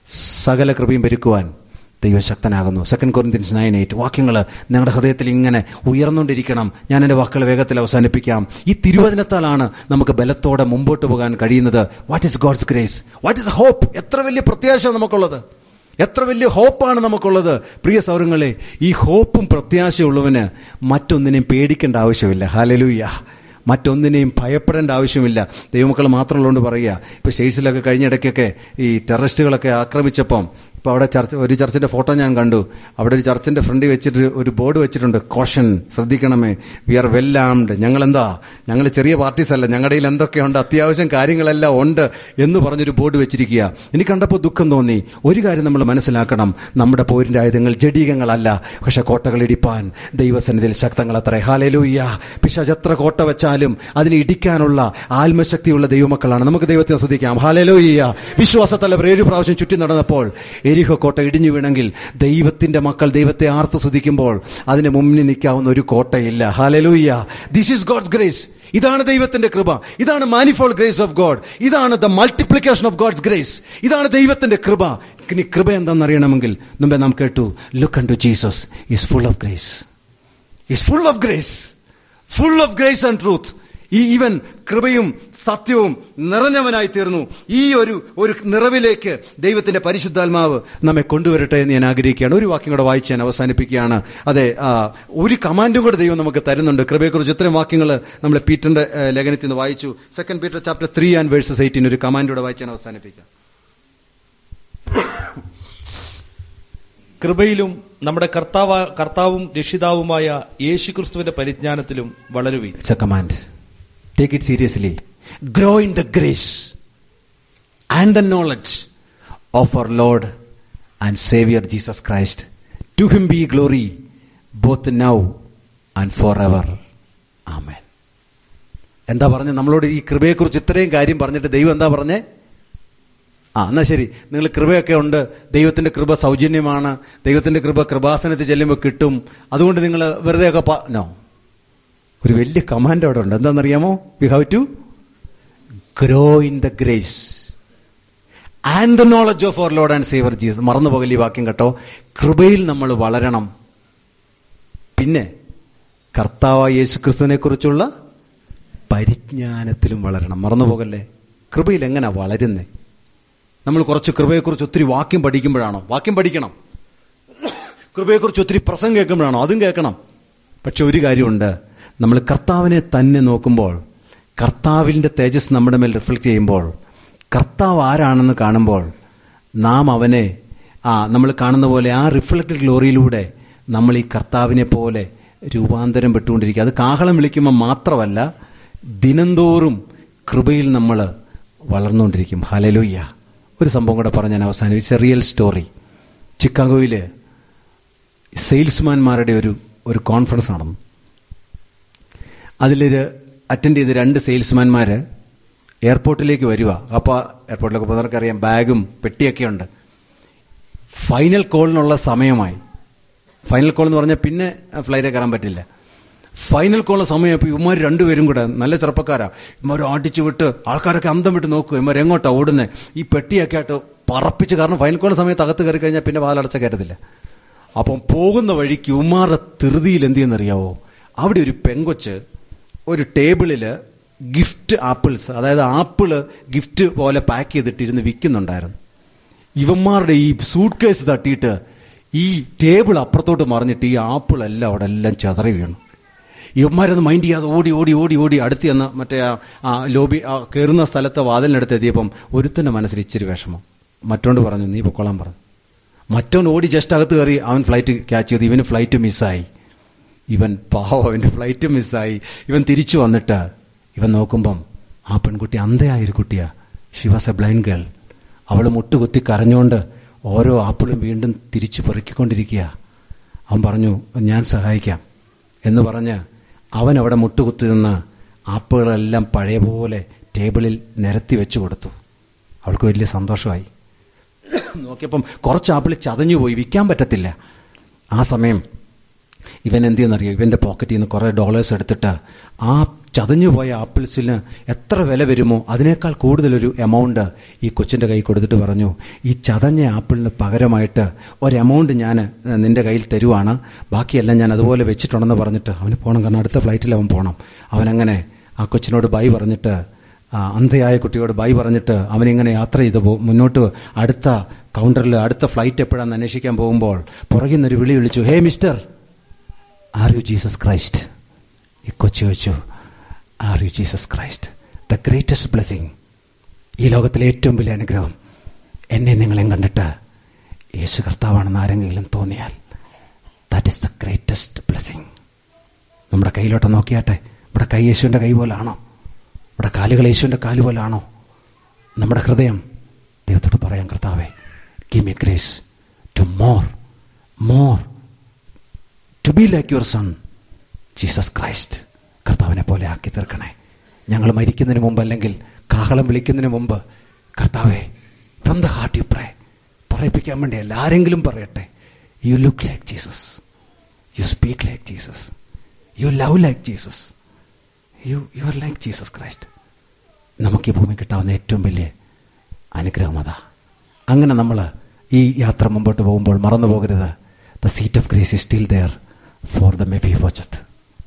S1: സകല കൃപയും പെരുക്കുവാൻ ദൈവശക്തനാകുന്നു സെക്കൻഡ് കൊറിന്ത്യൻസ് നയൻ എയ്റ്റ് വാക്യങ്ങൾ നിങ്ങളുടെ ഹൃദയത്തിൽ ഇങ്ങനെ ഉയർന്നുകൊണ്ടിരിക്കണം ഞാൻ എൻ്റെ വാക്കുകൾ വേഗത്തിൽ അവസാനിപ്പിക്കാം ഈ തിരുവചനത്താലാണ് നമുക്ക് ബലത്തോടെ മുമ്പോട്ട് പോകാൻ കഴിയുന്നത് what is God's grace what is hope എത്ര വലിയ പ്രത്യാശ നമുക്കുള്ളത് എത്ര വലിയ ഹോപ്പാണ് നമുക്കുള്ളത് പ്രിയ സൗരങ്ങളെ ഈ ഹോപ്പും പ്രത്യാശയുള്ളവന് മറ്റൊന്നിനെയും പേടിക്കേണ്ട ആവശ്യമില്ല ഹാലലൂയ്യ മറ്റൊന്നിനെയും ഭയപ്പെടേണ്ട ആവശ്യമില്ല ദൈവമക്കൾ മാത്രമുള്ളതുകൊണ്ട് പറയുക ഇപ്പൊ സ്റ്റേറ്റ്സിലൊക്കെ കഴിഞ്ഞ ഇടയ്ക്കൊക്കെ ഈ ടെററിസ്റ്റുകളൊക്കെ ആക്രമിച്ചപ്പം ഇപ്പൊ അവിടെ ചർച്ച് ഒരു ചർച്ചിന്റെ ഫോട്ടോ ഞാൻ കണ്ടു അവിടെ ഒരു ചർച്ചിന്റെ ഫ്രണ്ടിൽ വെച്ചിട്ട് ഒരു ബോർഡ് വെച്ചിട്ടുണ്ട് കോഷൻ ശ്രദ്ധിക്കണമേ വി ആർ വെൽ ആംഡ് ഞങ്ങൾ എന്താ ഞങ്ങൾ ചെറിയ പാർട്ടീസ് അല്ല ഞങ്ങളുടെ കയ്യിൽ എന്തൊക്കെയുണ്ട് അത്യാവശ്യം കാര്യങ്ങളെല്ലാം ഉണ്ട് എന്ന് പറഞ്ഞൊരു ബോർഡ് വെച്ചിരിക്കുക എനിക്ക് കണ്ടപ്പോൾ ദുഃഖം തോന്നി ഒരു കാര്യം നമ്മൾ മനസ്സിലാക്കണം നമ്മുടെ പോരിന്റെ ആയുധങ്ങൾ ജഡീകങ്ങളല്ല പക്ഷെ കോട്ടകൾ ഇടിപ്പാൻ ദൈവസന്നിധിയിൽ ശക്തങ്ങൾ അത്ര ഹാലലൂയ്യ പിശാച് എത്ര കോട്ട വെച്ചാലും അതിനെ ഇടിക്കാനുള്ള ആത്മശക്തിയുള്ള ദൈവമക്കളാണ് നമുക്ക് ദൈവത്തെ ശ്രദ്ധിക്കാം ഹാലലൂയ്യ വിശ്വാസത്തലവർ ഏഴു പ്രാവശ്യം ചുറ്റി നടന്നപ്പോൾ എരിഹോ കോട്ട ഇടിഞ്ഞു വീണെങ്കിൽ ദൈവത്തിന്റെ മക്കൾ ദൈവത്തെ ആർത്തു സ്തുതിക്കുമ്പോൾ അതിന് മുന്നിൽ നിൽക്കാവുന്ന ഒരു കോട്ടയില്ല hallelujah this is God's grace ഇതാണ് ദൈവത്തിന്റെ കൃപ ഇതാണ് മാനിഫോൾ ഗ്രേസ് ഓഫ് ഗോഡ് ഇതാണ് the multiplication of God's grace ഇതാണ് ദൈവത്തിന്റെ കൃപ ഇനി കൃപ എന്താണെന്ന് അറിയണമെങ്കിൽ മുമ്പേ നാം കേട്ടു look unto Jesus is full of grace is full of grace full of grace and truth ഈ ഈവൻ കൃപയും സത്യവും നിറഞ്ഞവനായി തീർന്നു ഈ ഒരു ഒരു നിറവിലേക്ക് ദൈവത്തിന്റെ പരിശുദ്ധാത്മാവ് നമ്മെ കൊണ്ടുവരട്ടെ എന്ന് ഞാൻ ആഗ്രഹിക്കുകയാണ് ഒരു വാക്യം കൂടെ വായിച്ച് ഞാൻ അവസാനിപ്പിക്കുകയാണ് അതെ ആ, ഒരു കമാൻഡും കൂടെ ദൈവം നമുക്ക് തരുന്നുണ്ട് കൃപയെക്കുറിച്ച് ഇത്രയും വാക്യങ്ങൾ നമ്മൾ പീറ്ററിന്റെ ഏഹ്, ലേഖനത്തിൽ നിന്ന് വായിച്ചു second Peter chapter three and verses eighteen ഒരു കമാൻഡോടെ വായിച്ച് ഞാൻ അവസാനിപ്പിക്കാം
S2: കൃപയിലും നമ്മുടെ കർത്താവ കർത്താവും രക്ഷിതാവുമായ യേശുക്രിസ്തുവിന്റെ പരിജ്ഞാനത്തിലും വളരുവീൻ
S1: It's a command. Take it seriously. Grow in the grace and the knowledge of our Lord and Savior Jesus Christ. To him be glory both now and forever. Amen. എന്താ പറഞ്ഞ നമ്മളോട് ഈ കൃപയെക്കുറിച്ച് ഇത്രയും കാര്യം പറഞ്ഞിട്ട് ദൈവം എന്താ പറഞ്ഞേ ആ എന്നാ ശരി നിങ്ങൾ കൃപയൊക്കെ ഉണ്ട് ദൈവത്തിന്റെ കൃപ സൗജന്യമാണ് ദൈവത്തിന്റെ കൃപ കൃപാസനത്തിൽ ചെല്ലുമ്പോൾ കിട്ടും അതുകൊണ്ട് നിങ്ങൾ വെറുതെയൊക്കെ പ- നോ ഒരു വലിയ കമാൻഡ് അവിടെ ഉണ്ട് എന്താണെന്നറിയാമോ we have to grow in the grace and the knowledge of our Lord and saviour Jesus മറന്നു പോകല്ലേ ഈ വാക്യം കേട്ടോ കൃപയിൽ നമ്മൾ വളരണം പിന്നെ കർത്താവായ യേശു ക്രിസ്തുവിനെ കുറിച്ചുള്ള പരിജ്ഞാനത്തിലും വളരണം മറന്നു പോകല്ലേ കൃപയിൽ എങ്ങനെ വളരുന്നേ നമ്മൾ കുറച്ച് കൃപയെക്കുറിച്ച് ഒത്തിരി വാക്യം പഠിക്കുമ്പോഴാണോ വാക്യം പഠിക്കണം കൃപയെക്കുറിച്ച് ഒത്തിരി പ്രസംഗം കേൾക്കുമ്പോഴാണോ അതും കേൾക്കണം പക്ഷെ ഒരു കാര്യമുണ്ട് നമ്മൾ കർത്താവിനെ തന്നെ നോക്കുമ്പോൾ കർത്താവിൻ്റെ തേജസ് നമ്മുടെ മേൽ റിഫ്ലക്ട് ചെയ്യുമ്പോൾ കർത്താവ് ആരാണെന്ന് കാണുമ്പോൾ നാം അവനെ ആ നമ്മൾ കാണുന്ന പോലെ ആ റിഫ്ലക്റ്റഡ് ഗ്ലോറിയിലൂടെ നമ്മൾ ഈ കർത്താവിനെ പോലെ രൂപാന്തരം പെട്ടുകൊണ്ടിരിക്കുക അത് കാഹളം വിളിക്കുമ്പോൾ മാത്രമല്ല ദിനംതോറും കൃപയിൽ നമ്മൾ വളർന്നുകൊണ്ടിരിക്കും ഹലലുയ്യ ഒരു സംഭവം കൂടെ പറഞ്ഞ് ഞാൻ അവസാനം ഇറ്റ്സ് എ റിയൽ സ്റ്റോറി ചിക്കാഗോയിൽ സെയിൽസ്മാൻമാരുടെ ഒരു ഒരു കോൺഫറൻസ് നടന്നു അതിലൊരു അറ്റൻഡ് ചെയ്ത രണ്ട് സെയിൽസ്മാൻമാര് എയർപോർട്ടിലേക്ക് വരിക അപ്പോൾ എയർപോർട്ടിലൊക്കെ പോകുന്നവർക്ക് അറിയാം ബാഗും പെട്ടിയൊക്കെ ഉണ്ട് ഫൈനൽ കോളിനുള്ള സമയമായി ഫൈനൽ കോൾ എന്ന് പറഞ്ഞാൽ പിന്നെ ഫ്ലൈറ്റ് കയറാൻ പറ്റില്ല ഫൈനൽ കോളിന് സമയം ഇപ്പോൾ ഇവന്മാർ രണ്ടുപേരും കൂടെ നല്ല ചെറുപ്പക്കാരാ ഇവന്മാർ അടിച്ചു വിട്ട് ആൾക്കാരൊക്കെ അന്തം വിട്ട് നോക്കും ഇവന്മാർ എങ്ങോട്ടാ ഓടുന്നത് ഈ പെട്ടിയൊക്കെ ആയിട്ട് പറപ്പിച്ച് കാരണം ഫൈനൽ കോളിന് സമയത്ത് അകത്ത് കയറി കഴിഞ്ഞാൽ പിന്നെ വാലടച്ച കയറ്റത്തില്ല അപ്പം പോകുന്ന വഴിക്ക് ഉമ്മാറുടെ ധൃതിയിൽ എന്ത് ചെയ്യുന്നറിയാവോ അവിടെ ഒരു പെങ്കൊച്ച് ഒരു ടേബിളില് ഗിഫ്റ്റ് ആപ്പിൾസ് അതായത് ആപ്പിള് ഗിഫ്റ്റ് പോലെ പാക്ക് ചെയ്തിട്ടിരുന്ന് വിൽക്കുന്നുണ്ടായിരുന്നു ഇവന്മാരുടെ ഈ സൂട്ട് കേസ് തട്ടിയിട്ട് ഈ ടേബിൾ അപ്പുറത്തോട്ട് മറിഞ്ഞിട്ട് ഈ ആപ്പിൾ എല്ലാം അവിടെ എല്ലാം ചതറി വീണു ഇവന്മാരൊന്ന് മൈൻഡ് ചെയ്യാതെ ഓടി ഓടി ഓടി ഓടി അടുത്ത് ചെന്ന് മറ്റേ ആ- ആ ലോബി ആ കയറുന്ന സ്ഥലത്ത് വാതിലിനടുത്ത് എത്തിയപ്പം ഒരുത്തന്റെ മനസ്സിൽ ഇച്ചിരി വിഷമം മറ്റോണ്ട് പറഞ്ഞു നീ പൊക്കോളാൻ പറഞ്ഞു മറ്റവൻ ഓടി ജസ്റ്റ് അകത്ത് കയറി അവൻ ഫ്ലൈറ്റ് ക്യാച്ച് ചെയ്തു ഇവന് ഫ്ലൈറ്റ് മിസ്സായി ഇവൻ പാവം അവന്റെ ഫ്ലൈറ്റ് മിസ്സായി ഇവൻ തിരിച്ചു വന്നിട്ട് ഇവൻ നോക്കുമ്പം ആ പെൺകുട്ടി അന്ധയായ ഒരു കുട്ടിയാ she was a blind girl അവൾ മുട്ടുകുത്തി കരഞ്ഞുകൊണ്ട് ഓരോ ആപ്പിളും വീണ്ടും തിരിച്ചു പെറുക്കിക്കൊണ്ടിരിക്കുക അവൻ പറഞ്ഞു ഞാൻ സഹായിക്കാം എന്ന് പറഞ്ഞ് അവൻ അവിടെ മുട്ടുകുത്തി നിന്ന് ആപ്പുകളെല്ലാം പഴയ പോലെ ടേബിളിൽ നിരത്തി വെച്ചു കൊടുത്തു അവൾക്ക് വലിയ സന്തോഷമായി നോക്കിയപ്പം കുറച്ച് ആപ്പിൾ ചതഞ്ഞുപോയി വിൽക്കാൻ പറ്റത്തില്ല ആ സമയം ഇവൻ എന്ത് ചെയ്യുന്നറിയോ ഇവന്റെ പോക്കറ്റിൽ നിന്ന് കുറേ ഡോളേഴ്സ് എടുത്തിട്ട് ആ ചതഞ്ഞുപോയ ആപ്പിൾസിന് എത്ര വില വരുമോ അതിനേക്കാൾ കൂടുതലൊരു എമൗണ്ട് ഈ കൊച്ചിന്റെ കൈ കൊടുത്തിട്ട് പറഞ്ഞു ഈ ചതഞ്ഞ ആപ്പിളിന് പകരമായിട്ട് ഒരു എമൗണ്ട് ഞാൻ നിന്റെ കയ്യിൽ തരുവാണ് ബാക്കിയെല്ലാം ഞാൻ അതുപോലെ വെച്ചിട്ടുണ്ടെന്ന് പറഞ്ഞിട്ട് അവന് പോകണം കാരണം അടുത്ത ഫ്ലൈറ്റിൽ അവൻ പോകണം അവനങ്ങനെ ആ കൊച്ചിനോട് ബൈ പറഞ്ഞിട്ട് ആ, അന്ധയായ കുട്ടിയോട് ബൈ പറഞ്ഞിട്ട് അവനിങ്ങനെ യാത്ര ചെയ്ത് പോ മുന്നോട്ട് അടുത്ത കൗണ്ടറിൽ അടുത്ത ഫ്ലൈറ്റ് എപ്പോഴാന്ന് അന്വേഷിക്കാൻ പോകുമ്പോൾ പുറകിൽ നിന്നൊരു വിളി വിളിച്ചു hey mister are you Jesus Christ ഈ കൊച്ചു ചോദിച്ചു are you Jesus Christ the greatest blessing ഈ ലോകത്തിലെ ഏറ്റവും വലിയ അനുഗ്രഹം എന്നെ നിങ്ങളെയും കണ്ടിട്ട് യേശു കർത്താവാണെന്ന് ആരെങ്കിലും തോന്നിയാൽ that is the greatest blessing നമ്മുടെ കയ്യിലോട്ട് നോക്കിയാട്ടെ നമ്മുടെ കൈ യേശുവിൻ്റെ കൈ പോലാണോ നമ്മുടെ കാലുകൾ യേശുവിൻ്റെ കാല് പോലാണോ നമ്മുടെ ഹൃദയം ദൈവത്തോട് പറയാം കർത്താവേ give me grace to more more to be like your son Jesus Christ കർത്താവിനെ പോലെ ആക്കി തീർക്കണേ ഞങ്ങൾ മരിക്കുന്നതിന് മുമ്പ് അല്ലെങ്കിൽ കാഹളം വിളിക്കുന്നതിന് മുമ്പ് കർത്താവെ from the heart you pray പറയിപ്പിക്കാൻ വേണ്ടിയല്ല ആരെങ്കിലും പറയട്ടെ you look like Jesus you speak like Jesus you love like Jesus you you are like Jesus Christ നമുക്ക് ഈ ഭൂമി കിട്ടാവുന്ന ഏറ്റവും വലിയ അനുഗ്രഹം അതാ അങ്ങനെ നമ്മൾ ഈ യാത്ര മുമ്പോട്ട് പോകുമ്പോൾ മറന്നു പോകരുത് the seat of grace is still there for the may be watched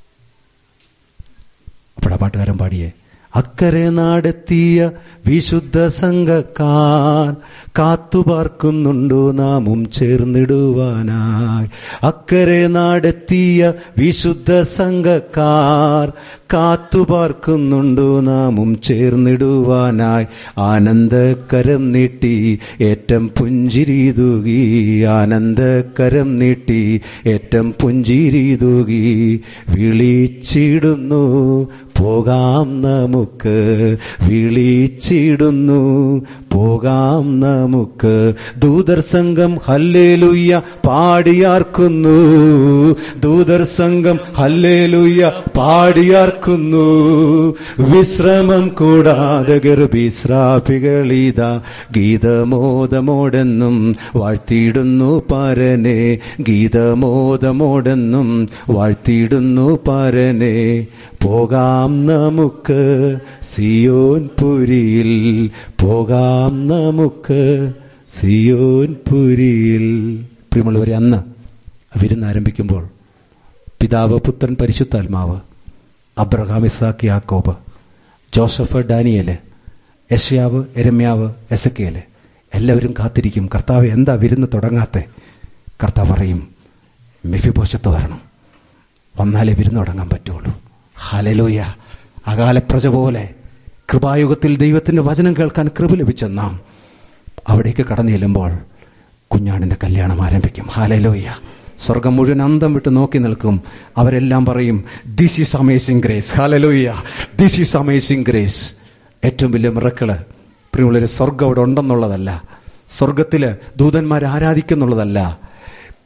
S1: അപ്പോഴാ പാട്ടുകാരൻ പാടിയേ അക്കരെ നാടെത്തിയ വിശുദ്ധ സംഘക്കാർ കാത്തുപാർക്കുന്നുണ്ടോ നാമും ചേർന്നിടുവാനായി അക്കരെ നാടെത്തിയ വിശുദ്ധ സംഘക്കാർ കാത്തുപാർക്കുന്നുണ്ടോ നാമും ചേർന്നിടുവാനായി ആനന്ദക്കരം നീട്ടി ഏറ്റം പുഞ്ചിരി തൂകി ആനന്ദക്കരം നീട്ടി ഏറ്റം പുഞ്ചിരി തൂകി വിളിച്ചിടുന്നു പോകാം നമുക്ക് വിളിച്ചിടുന്നു പോകാം നമുക്ക് ദൂതർ സംഘം ഹല്ലേലൂയ്യ പാടിയാർക്കുന്നു ദൂതർ സംഘം ഹല്ലേലൂയ്യ പാടിയാർക്കുന്നു വിശ്രമം കൂടാതെ ഗർഭിശ്രാപികളിതാ ഗീതമോദമോടെന്നും വാഴ്ത്തിയിടുന്നു പരനെ ഗീതമോദമോടെന്നും വാഴ്ത്തിയിടുന്നു പരനെ പോകാം നമുക്ക് സിയോൻ പുരിയിൽ പോകാം നമുക്ക് സിയോൻ പുരിയിൽ പ്രിയമുള്ളവരെ അന്ന് വിരുന്ന് ആരംഭിക്കുമ്പോൾ പിതാവ് പുത്രൻ പരിശുദ്ധാത്മാവ് അബ്രഹാം ഇസാക്ക് യാക്കോബ് ജോസഫ് ഡാനിയല് യഷ്യാവ് എരമ്യാവ് എസക്കേല് എല്ലാവരും കാത്തിരിക്കും കർത്താവ് എന്താ വിരുന്ന് തുടങ്ങാത്തെ കർത്താവ് പറയും മെഫിബോശത്ത് വരണം വന്നാലേ വിരുന്ന് തുടങ്ങാൻ പറ്റുള്ളൂ ഹലലൂയ അകാലപ്രജ പോലെ കൃപായുഗത്തിൽ ദൈവത്തിന്റെ വചനം കേൾക്കാൻ കൃപ ലഭിച്ച നാം അവിടേക്ക് കടന്നു ചെല്ലുമ്പോൾ കുഞ്ഞാടിന്റെ കല്യാണം ആരംഭിക്കും ഹാലലോയ്യ സ്വർഗം മുഴുവൻ അന്തം വിട്ട് നോക്കി നിൽക്കും അവരെല്ലാം പറയും this is amazing grace hallelujah this is amazing grace ഏറ്റവും വലിയ മിറക്കള് പ്രിയമുള്ളൊരു സ്വർഗം അവിടെ ഉണ്ടെന്നുള്ളതല്ല സ്വർഗത്തില് ദൂതന്മാർ ആരാധിക്കുന്നുള്ളതല്ല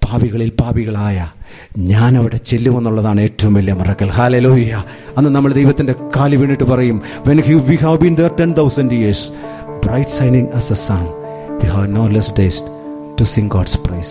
S1: പാവികളിൽ പാപികളായ ഞാൻ അവിടെ ചെല്ലുമെന്നുള്ളതാണ് ഏറ്റവും വലിയ മറക്കൽ ഹാലലോയ്യ അന്ന് നമ്മൾ ദൈവത്തിന്റെ കാലി വീണിട്ട് പറയും when he we have been there ten thousand years bright shining as a sun we have no less days to sing God's praise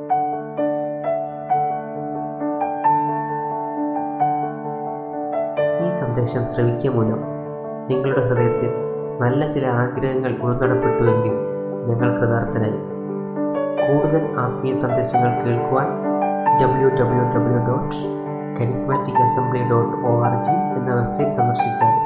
S3: ഈ സന്ദേശം ശ്രവിക്കുക മൂലം നിങ്ങളുടെ ഹൃദയത്തിൽ നല്ല ചില ആഗ്രഹങ്ങൾ ഉൾനടപ്പെട്ടുവെങ്കിൽ ഞങ്ങൾ കൃതാർത്ഥനായി കൂടുതൽ ആത്മീയ സന്ദേശങ്ങൾ കേൾക്കുവാൻ W W W dot charismatic assembly dot O R G എന്ന വെബ്സൈറ്റ് സന്ദർശിച്ചാൽ